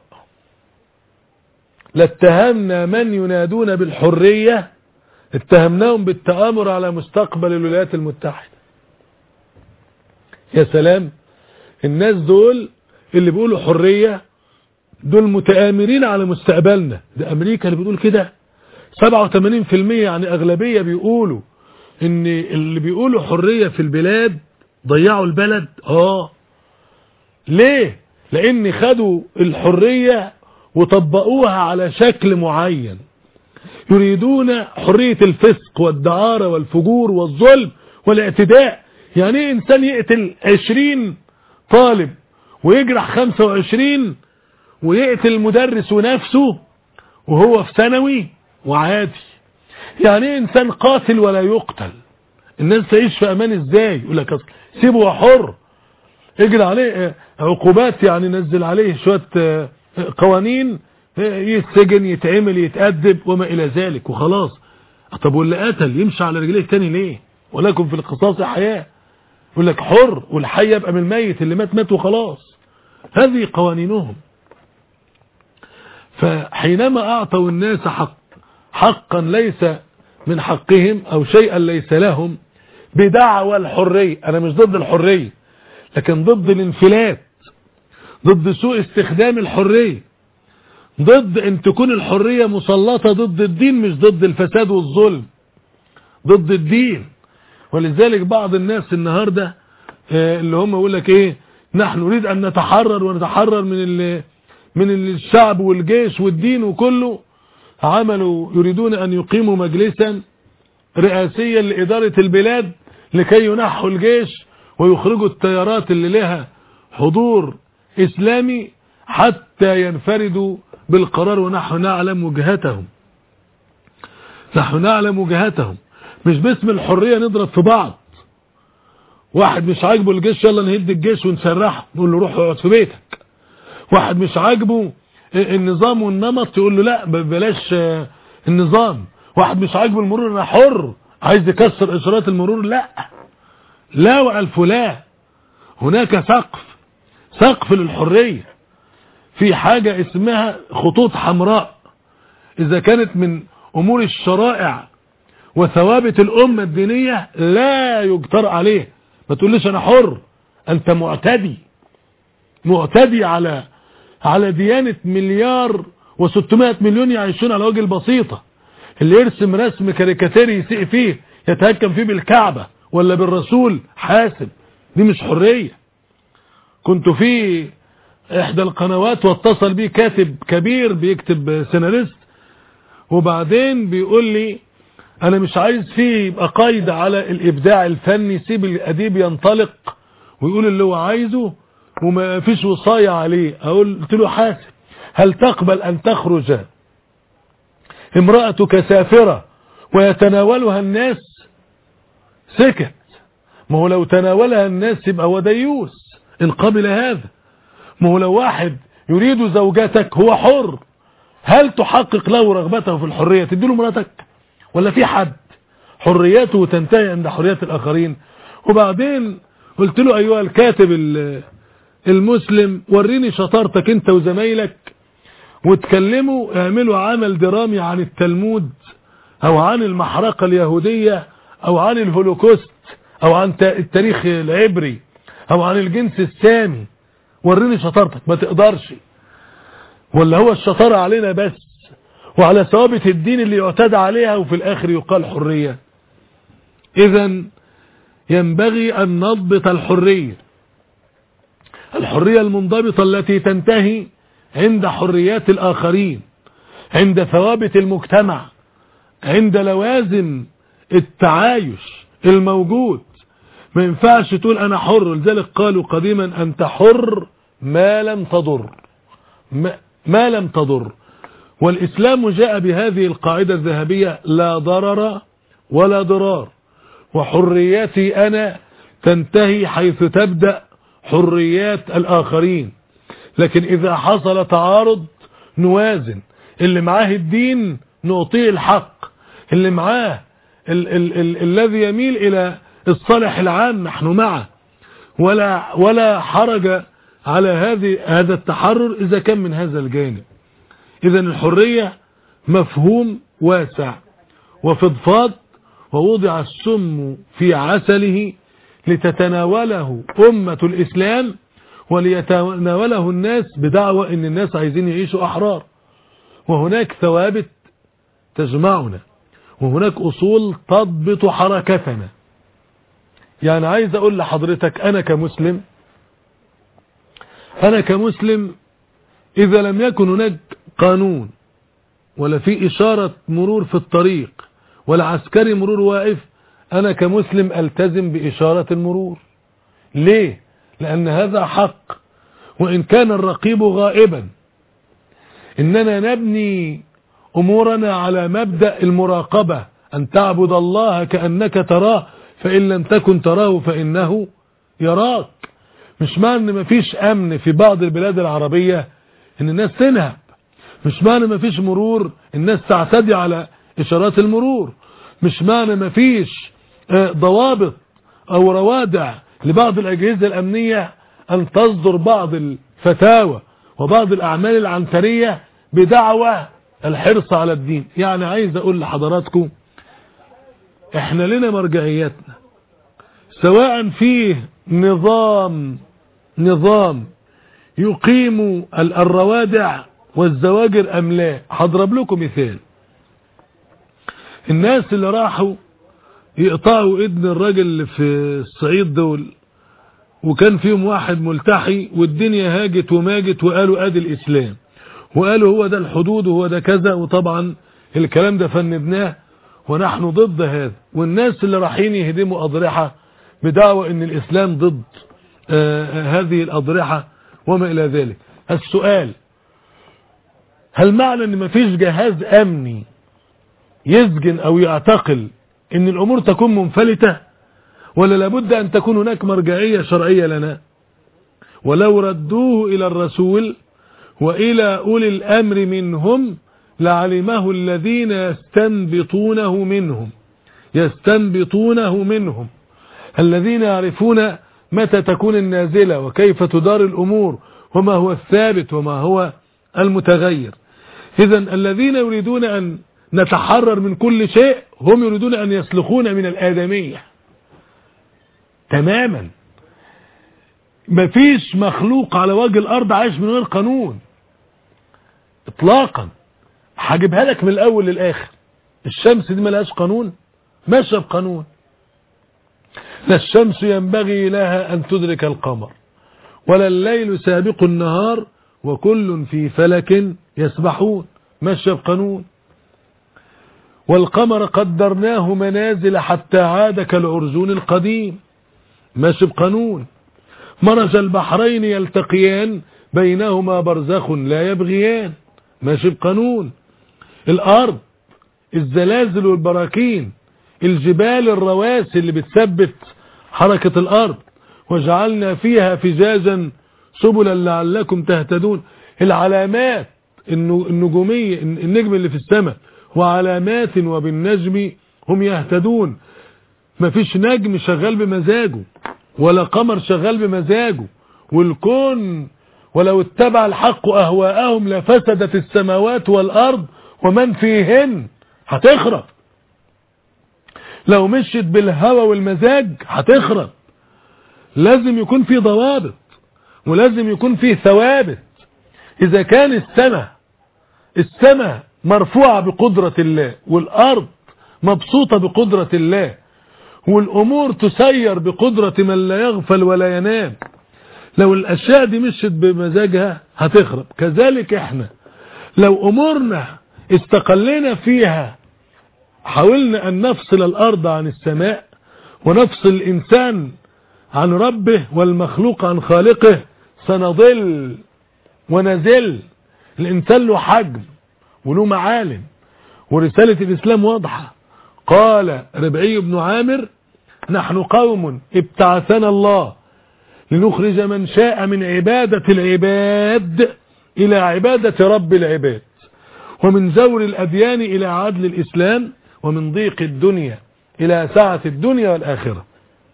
لاتهمنا من ينادون بالحرية اتهمناهم بالتآمر على مستقبل الولايات المتحدة يا سلام الناس دول اللي بيقولوا حرية دول متآمرين على مستقبلنا ده أمريكا اللي بتقول كده 87% يعني أغلبية بيقولوا ان اللي بيقولوا حرية في البلاد ضيعوا البلد اه ليه لان خدوا الحرية وطبقوها على شكل معين يريدون حرية الفسق والدعارة والفجور والظلم والاعتداء يعني ايه انسان يقتل 20 طالب ويجرح 25 ويقتل المدرس ونفسه وهو في ثانوي وعادي يعني ايه انسان قاتل ولا يقتل الناس تعيش في امان ازاي يقول لك اصل سيبه حر اجري عليه عقوبات يعني نزل عليه شوية قوانين يسجن يتعمل يتأدب وما الى ذلك وخلاص طب واللي قتل يمشي على رجليه تاني ليه ولكم في القصاص حياة يقول لك حر والحي يبقى من الميت اللي مات مات وخلاص هذه قوانينهم فحينما اعطوا الناس حق حقا ليس من حقهم او شيئا ليس لهم بدعوى الحرية انا مش ضد الحرية لكن ضد الانفلات ضد سوء استخدام الحرية ضد ان تكون الحرية مسلطة ضد الدين مش ضد الفساد والظلم ضد الدين ولذلك بعض الناس النهاردة اللي هم يقول لك ايه نحن نريد ان نتحرر ونتحرر من من الشعب والجيش والدين وكله عملوا يريدون ان يقيموا مجلسا رئاسيا لادارة البلاد لكي ينحوا الجيش ويخرجوا التيارات اللي لها حضور اسلامي حتى ينفردوا بالقرار ونحن نعلم وجهتهم نحن نعلم وجهتهم مش باسم الحرية نضرب في بعض واحد مش عاجبه الجيش يلا نهد الجيش ونسرحه نقول له روح اقعد في بيتك واحد مش عاجبه النظام والنمط يقول له لا بلاش النظام واحد مش عاجبه المرور انا حر عايز يكسر اشارات المرور لا لا والف لا هناك سقف سقف للحرية في حاجة اسمها خطوط حمراء اذا كانت من امور الشرائع وثوابت الامة الدينية لا يجتر عليه ما تقوليش انا حر انت معتدي معتدي على على ديانة مليار و600 مليون يعيشون على وجه البسيطة اللي يرسم رسم كاريكاتيري يسيء فيه يتهكم فيه بالكعبة ولا بالرسول حاسب دي مش حرية كنت في احدى القنوات واتصل بي كاتب كبير بيكتب سيناريست وبعدين بيقول لي انا مش عايز فيه يبقى قايد على الابداع الفني سيب الاديب ينطلق ويقول اللي هو عايزه وما فيش وصاية عليه اقول قلت له حاسب هل تقبل ان تخرج امرأتك سافرة ويتناولها الناس سكت ما هو لو تناولها الناس يبقى هو ديوس ان قبل هذا ما هو لو واحد يريد زوجتك هو حر هل تحقق له رغبته في الحرية تديله مراتك ولا في حد حريته تنتهي عند حريات الاخرين وبعدين قلت له ايها الكاتب المسلم وريني شطارتك انت وزمايلك وتكلموا اعملوا عمل درامي عن التلمود او عن المحرقة اليهودية او عن الهولوكوست او عن التاريخ العبري او عن الجنس السامي وريني شطارتك ما تقدرش ولا هو الشطارة علينا بس وعلى ثوابت الدين اللي يعتاد عليها وفي الاخر يقال حرية اذا ينبغي ان نضبط الحرية الحرية المنضبطة التي تنتهي عند حريات الاخرين عند ثوابت المجتمع عند لوازم التعايش الموجود ما ينفعش تقول انا حر لذلك قالوا قديما انت حر ما لم تضر ما, ما لم تضر والإسلام جاء بهذه القاعدة الذهبية لا ضرر ولا ضرار وحرياتي أنا تنتهي حيث تبدأ حريات الآخرين لكن إذا حصل تعارض نوازن اللي معاه الدين نعطيه الحق اللي معاه ال ال ال الذي يميل إلى الصالح العام نحن معه ولا ولا حرج على هذه هذا التحرر إذا كان من هذا الجانب إذا الحرية مفهوم واسع وفضفاض ووضع السم في عسله لتتناوله أمة الإسلام وليتناوله الناس بدعوة ان الناس عايزين يعيشوا أحرار وهناك ثوابت تجمعنا وهناك أصول تضبط حركتنا يعني عايز أقول لحضرتك أنا كمسلم أنا كمسلم إذا لم يكن هناك قانون ولا في إشارة مرور في الطريق ولا عسكري مرور واقف أنا كمسلم ألتزم بإشارة المرور ليه؟ لأن هذا حق وإن كان الرقيب غائبا إننا نبني أمورنا على مبدأ المراقبة أن تعبد الله كأنك تراه فإن لم تكن تراه فإنه يراك مش معنى ان مفيش امن في بعض البلاد العربية ان الناس تنهب مش معنى مفيش مرور الناس تعتدي على اشارات المرور مش معنى مفيش ضوابط او روادع لبعض الاجهزة الامنية ان تصدر بعض الفتاوى وبعض الاعمال العنترية بدعوة الحرص على الدين يعني عايز اقول لحضراتكم احنا لنا مرجعياتنا سواء فيه نظام نظام يقيم الروادع والزواجر ام لا هضرب لكم مثال الناس اللي راحوا يقطعوا اذن الراجل اللي في الصعيد دول وكان فيهم واحد ملتحي والدنيا هاجت وماجت وقالوا ادي الاسلام وقالوا هو ده الحدود وهو ده كذا وطبعا الكلام ده فندناه ونحن ضد هذا والناس اللي رايحين يهدموا اضرحه بدعوى ان الاسلام ضد آه هذه الاضرحة وما الى ذلك السؤال هل معنى ان مفيش جهاز امني يسجن او يعتقل ان الامور تكون منفلتة ولا لابد ان تكون هناك مرجعية شرعية لنا ولو ردوه الى الرسول والى اولي الامر منهم لعلمه الذين يستنبطونه منهم يستنبطونه منهم الذين يعرفون متى تكون النازلة وكيف تدار الأمور وما هو الثابت وما هو المتغير إذا الذين يريدون أن نتحرر من كل شيء هم يريدون أن يسلخون من الآدمية تماما مفيش مخلوق على وجه الأرض عايش من غير قانون اطلاقا هجيبها لك من الأول للآخر الشمس دي ملهاش قانون ماشيه بقانون لا الشمس ينبغي لها أن تدرك القمر ولا الليل سابق النهار وكل في فلك يسبحون ماشية بقانون والقمر قدرناه منازل حتى عاد كالعرجون القديم ماشي بقانون مرج البحرين يلتقيان بينهما برزخ لا يبغيان ماشي بقانون الأرض الزلازل والبراكين الجبال الرواسي اللي بتثبت حركة الأرض وجعلنا فيها فجاجا سبلا لعلكم تهتدون العلامات النجومية النجم اللي في السماء وعلامات وبالنجم هم يهتدون مفيش نجم شغال بمزاجه ولا قمر شغال بمزاجه والكون ولو اتبع الحق أهواءهم لفسدت السماوات والأرض ومن فيهن هتخرب لو مشيت بالهوى والمزاج هتخرب لازم يكون في ضوابط ولازم يكون في ثوابت اذا كان السماء السماء مرفوعة بقدرة الله والارض مبسوطة بقدرة الله والامور تسير بقدرة من لا يغفل ولا ينام لو الاشياء دي مشيت بمزاجها هتخرب كذلك احنا لو امورنا استقلنا فيها حاولنا أن نفصل الأرض عن السماء ونفصل الإنسان عن ربه والمخلوق عن خالقه سنضل ونزل الإنسان له حجم وله معالم ورسالة الإسلام واضحة قال ربعي بن عامر نحن قوم ابتعثنا الله لنخرج من شاء من عبادة العباد إلى عبادة رب العباد ومن زور الأديان إلى عدل الإسلام ومن ضيق الدنيا إلى سعة الدنيا والآخرة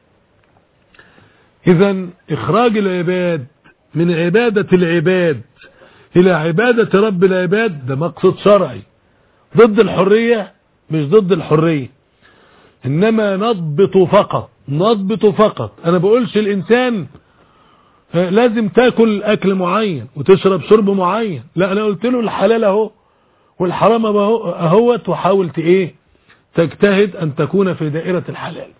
إذا إخراج العباد من عبادة العباد إلى عبادة رب العباد ده مقصد شرعي ضد الحرية مش ضد الحرية إنما نضبط فقط نضبط فقط أنا بقولش الإنسان لازم تاكل أكل معين وتشرب شرب معين لا أنا قلت له الحلال أهو والحرام أهوت وحاولت إيه تجتهد أن تكون في دائرة الحلال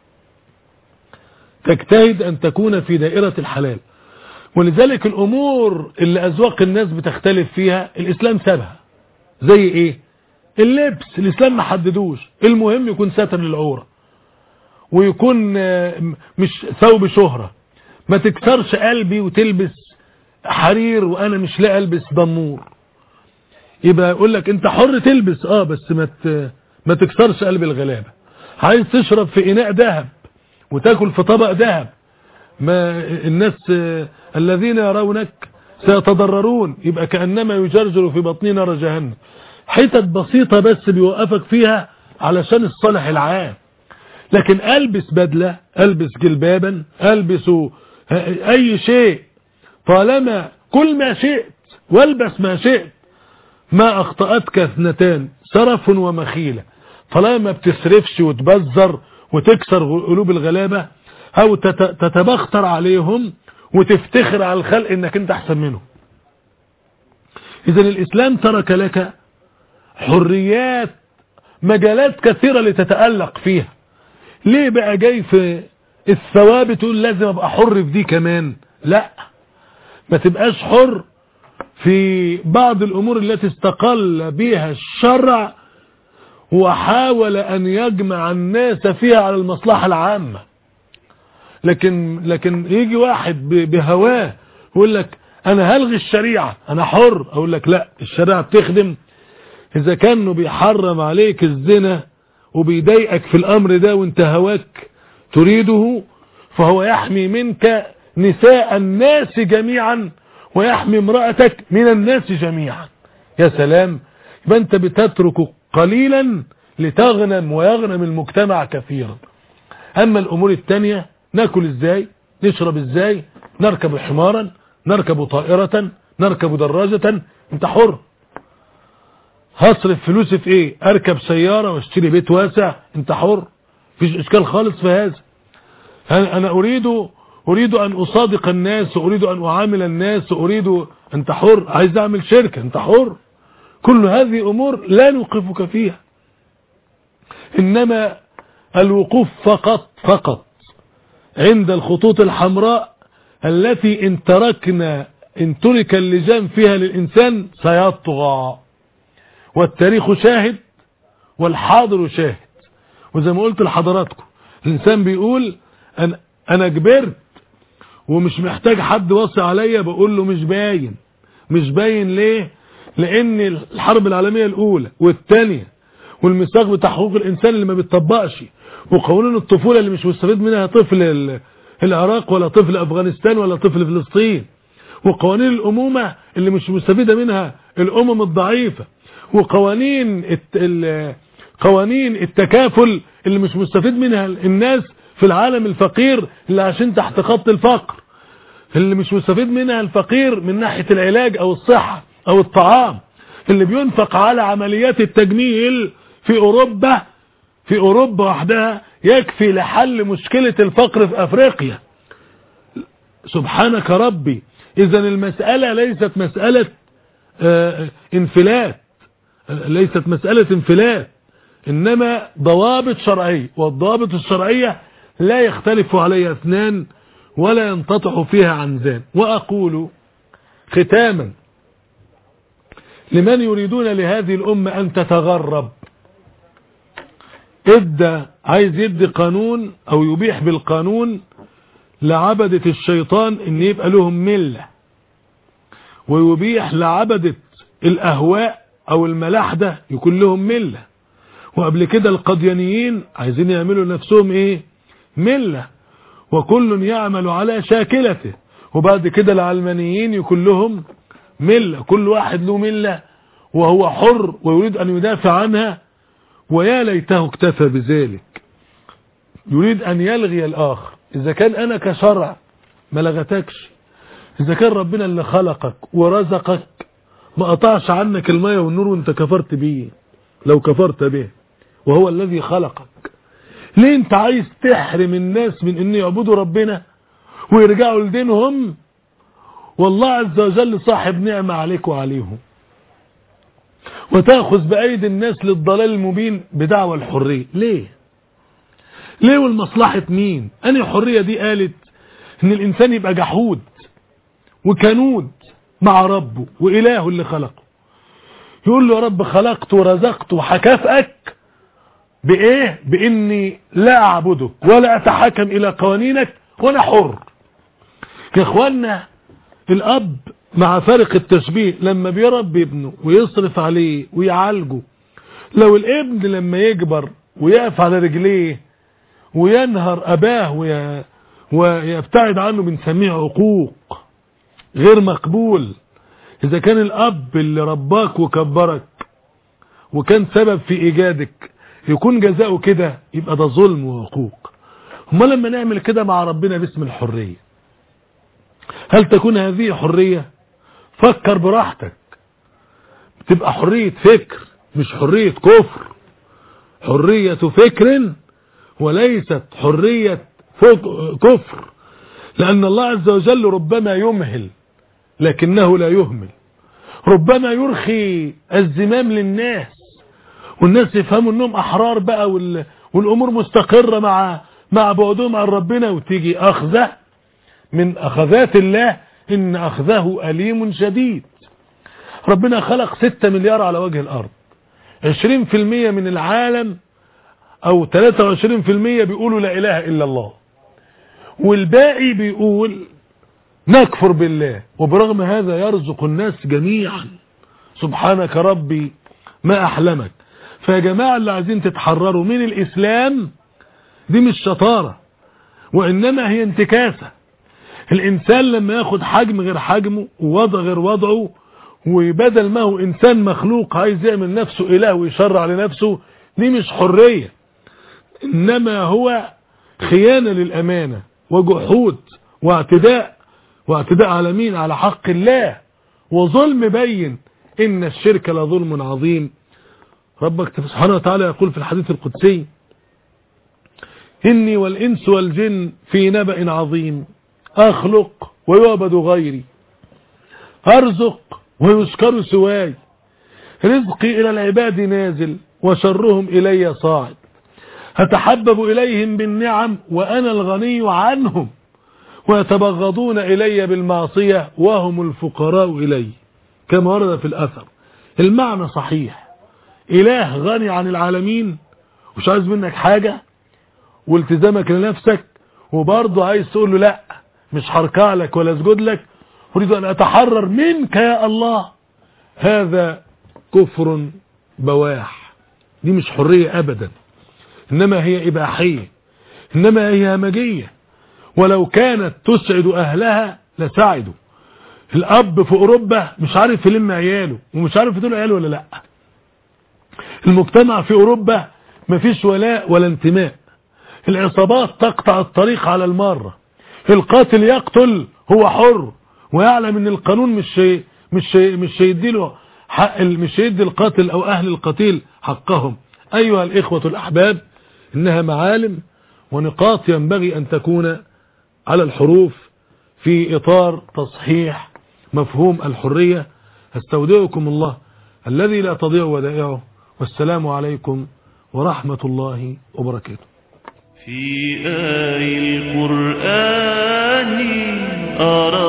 تجتهد أن تكون في دائرة الحلال ولذلك الأمور اللي أذواق الناس بتختلف فيها الإسلام سابها زي إيه اللبس الإسلام ما حددوش المهم يكون ساتر للعورة ويكون مش ثوب شهرة ما تكسرش قلبي وتلبس حرير وأنا مش لاقي ألبس ضمور يبقى يقول لك أنت حر تلبس آه بس ما ما تكسرش قلب الغلابة عايز تشرب في إناء ذهب وتاكل في طبق ذهب ما الناس الذين يرونك سيتضررون يبقى كأنما يجرجر في بطننا نار جهنم حتت بسيطة بس بيوقفك فيها علشان الصالح العام لكن ألبس بدلة ألبس جلبابا ألبس أي شيء طالما كل ما شئت والبس ما شئت ما أخطأتك اثنتان سرف ومخيلة طالما ما بتسرفش وتبذر وتكسر قلوب الغلابة او تتبختر عليهم وتفتخر على الخلق انك انت احسن منهم اذا الاسلام ترك لك حريات مجالات كثيرة لتتألق فيها ليه بقى جاي في الثوابت تقول لازم ابقى حر في دي كمان لا ما تبقاش حر في بعض الامور التي استقل بها الشرع وحاول ان يجمع الناس فيها على المصلحة العامة لكن لكن يجي واحد بهواه يقول لك انا هلغي الشريعة انا حر اقول لك لا الشريعة بتخدم اذا كانوا بيحرم عليك الزنا وبيضايقك في الامر ده وانت هواك تريده فهو يحمي منك نساء الناس جميعا ويحمي امرأتك من الناس جميعا يا سلام يبقى انت بتترك قليلا لتغنم ويغنم المجتمع كثيرا اما الامور التانية ناكل ازاي نشرب ازاي نركب حمارا نركب طائرة نركب دراجة انت حر هصرف فلوسي في ايه اركب سيارة واشتري بيت واسع انت حر فيش اشكال خالص في هذا انا اريد اريد ان اصادق الناس اريد ان اعامل الناس اريد انت حر عايز اعمل شركة انت حر كل هذه امور لا نوقفك فيها انما الوقوف فقط فقط عند الخطوط الحمراء التي ان تركنا ان ترك اللجام فيها للإنسان سيطغى والتاريخ شاهد والحاضر شاهد وزي ما قلت لحضراتكم الإنسان بيقول أنا, أنا كبرت ومش محتاج حد وصي عليا بقول له مش باين مش باين ليه لأن الحرب العالمية الأولى والثانية والميثاق بتاع حقوق الإنسان اللي ما بيتطبقش وقوانين الطفولة اللي مش مستفيد منها طفل العراق ولا طفل أفغانستان ولا طفل فلسطين وقوانين الأمومة اللي مش مستفيدة منها الأمم الضعيفة وقوانين الت... قوانين التكافل اللي مش مستفيد منها الناس في العالم الفقير اللي عشان تحت خط الفقر اللي مش مستفيد منها الفقير من ناحية العلاج او الصحة او الطعام اللي بينفق على عمليات التجميل في اوروبا في اوروبا وحدها يكفي لحل مشكلة الفقر في افريقيا سبحانك ربي اذا المسألة ليست مسألة آه انفلات ليست مسألة انفلات انما ضوابط شرعية والضوابط الشرعية لا يختلف عليها اثنان ولا ينتطع فيها عن ذان واقول ختاما لمن يريدون لهذه الامة ان تتغرب ادى عايز يدي قانون او يبيح بالقانون لعبدة الشيطان ان يبقى لهم ملة ويبيح لعبدة الاهواء او الملاحدة يكون لهم ملة وقبل كده القديانيين عايزين يعملوا نفسهم ايه ملة وكل يعمل على شاكلته وبعد كده العلمانيين يكون لهم ملة كل واحد له ملة وهو حر ويريد أن يدافع عنها ويا ليته اكتفى بذلك يريد أن يلغي الآخر إذا كان أنا كشرع ما لغتكش إذا كان ربنا اللي خلقك ورزقك ما قطعش عنك المية والنور وانت كفرت بيه لو كفرت به وهو الذي خلقك ليه انت عايز تحرم الناس من ان يعبدوا ربنا ويرجعوا لدينهم والله عز وجل صاحب نعمة عليك وعليهم وتأخذ بأيدي الناس للضلال المبين بدعوى الحرية ليه ليه والمصلحة مين أنا الحرية دي قالت ان الانسان يبقى جحود وكنود مع ربه وإلهه اللي خلقه يقول له يا رب خلقت ورزقت وحكافئك بإيه بإني لا أعبدك ولا أتحكم إلى قوانينك وأنا حر يا إخوانا الأب مع فارق التشبيه لما بيربي ابنه ويصرف عليه ويعالجه لو الابن لما يكبر ويقف على رجليه وينهر أباه وي... ويبتعد عنه بنسميه عقوق غير مقبول إذا كان الأب اللي رباك وكبرك وكان سبب في إيجادك يكون جزاؤه كده يبقى ده ظلم وعقوق هما لما نعمل كده مع ربنا باسم الحرية هل تكون هذه حرية فكر براحتك تبقى حرية فكر مش حرية كفر حرية فكر وليست حرية كفر لأن الله عز وجل ربما يمهل لكنه لا يهمل ربما يرخي الزمام للناس والناس يفهموا انهم احرار بقى وال... والامور مستقرة مع مع بعدهم عن ربنا وتيجي اخذه من اخذات الله ان اخذه اليم شديد ربنا خلق ستة مليار على وجه الارض عشرين في المية من العالم او تلاتة وعشرين في المية بيقولوا لا اله الا الله والباقي بيقول نكفر بالله وبرغم هذا يرزق الناس جميعا سبحانك ربي ما أحلمك فيا جماعة اللي عايزين تتحرروا من الإسلام دي مش شطارة وإنما هي انتكاسة الإنسان لما ياخد حجم غير حجمه ووضع غير وضعه وبدل ما هو إنسان مخلوق عايز يعمل نفسه إله ويشرع لنفسه دي مش حرية إنما هو خيانة للأمانة وجحود واعتداء واعتداء على مين على حق الله وظلم بين إن الشرك لظلم عظيم ربك سبحانه وتعالى يقول في الحديث القدسي إني والإنس والجن في نبأ عظيم أخلق ويعبد غيري أرزق ويشكر سواي رزقي إلى العباد نازل وشرهم إلي صاعد أتحبب إليهم بالنعم وأنا الغني عنهم ويتبغضون إلي بالمعصية وهم الفقراء إلي كما ورد في الأثر المعنى صحيح إله غني عن العالمين مش عايز منك حاجة والتزامك لنفسك وبرضه عايز تقول له لا مش هركع لك ولا اسجد لك أريد أن أتحرر منك يا الله هذا كفر بواح دي مش حرية أبدا إنما هي إباحية إنما هي همجية ولو كانت تسعد أهلها لسعدوا الأب في أوروبا مش عارف يلم عياله ومش عارف يدول عياله ولا لأ المجتمع في أوروبا مفيش ولاء ولا انتماء العصابات تقطع الطريق على المارة القاتل يقتل هو حر ويعلم ان القانون مش شيء مش شيء مش شيديله حق مش يدي القاتل او اهل القتيل حقهم ايها الاخوة الاحباب انها معالم ونقاط ينبغي ان تكون على الحروف في اطار تصحيح مفهوم الحرية استودعكم الله الذي لا تضيع ودائعه والسلام عليكم ورحمة الله وبركاته في آي القرآن أرى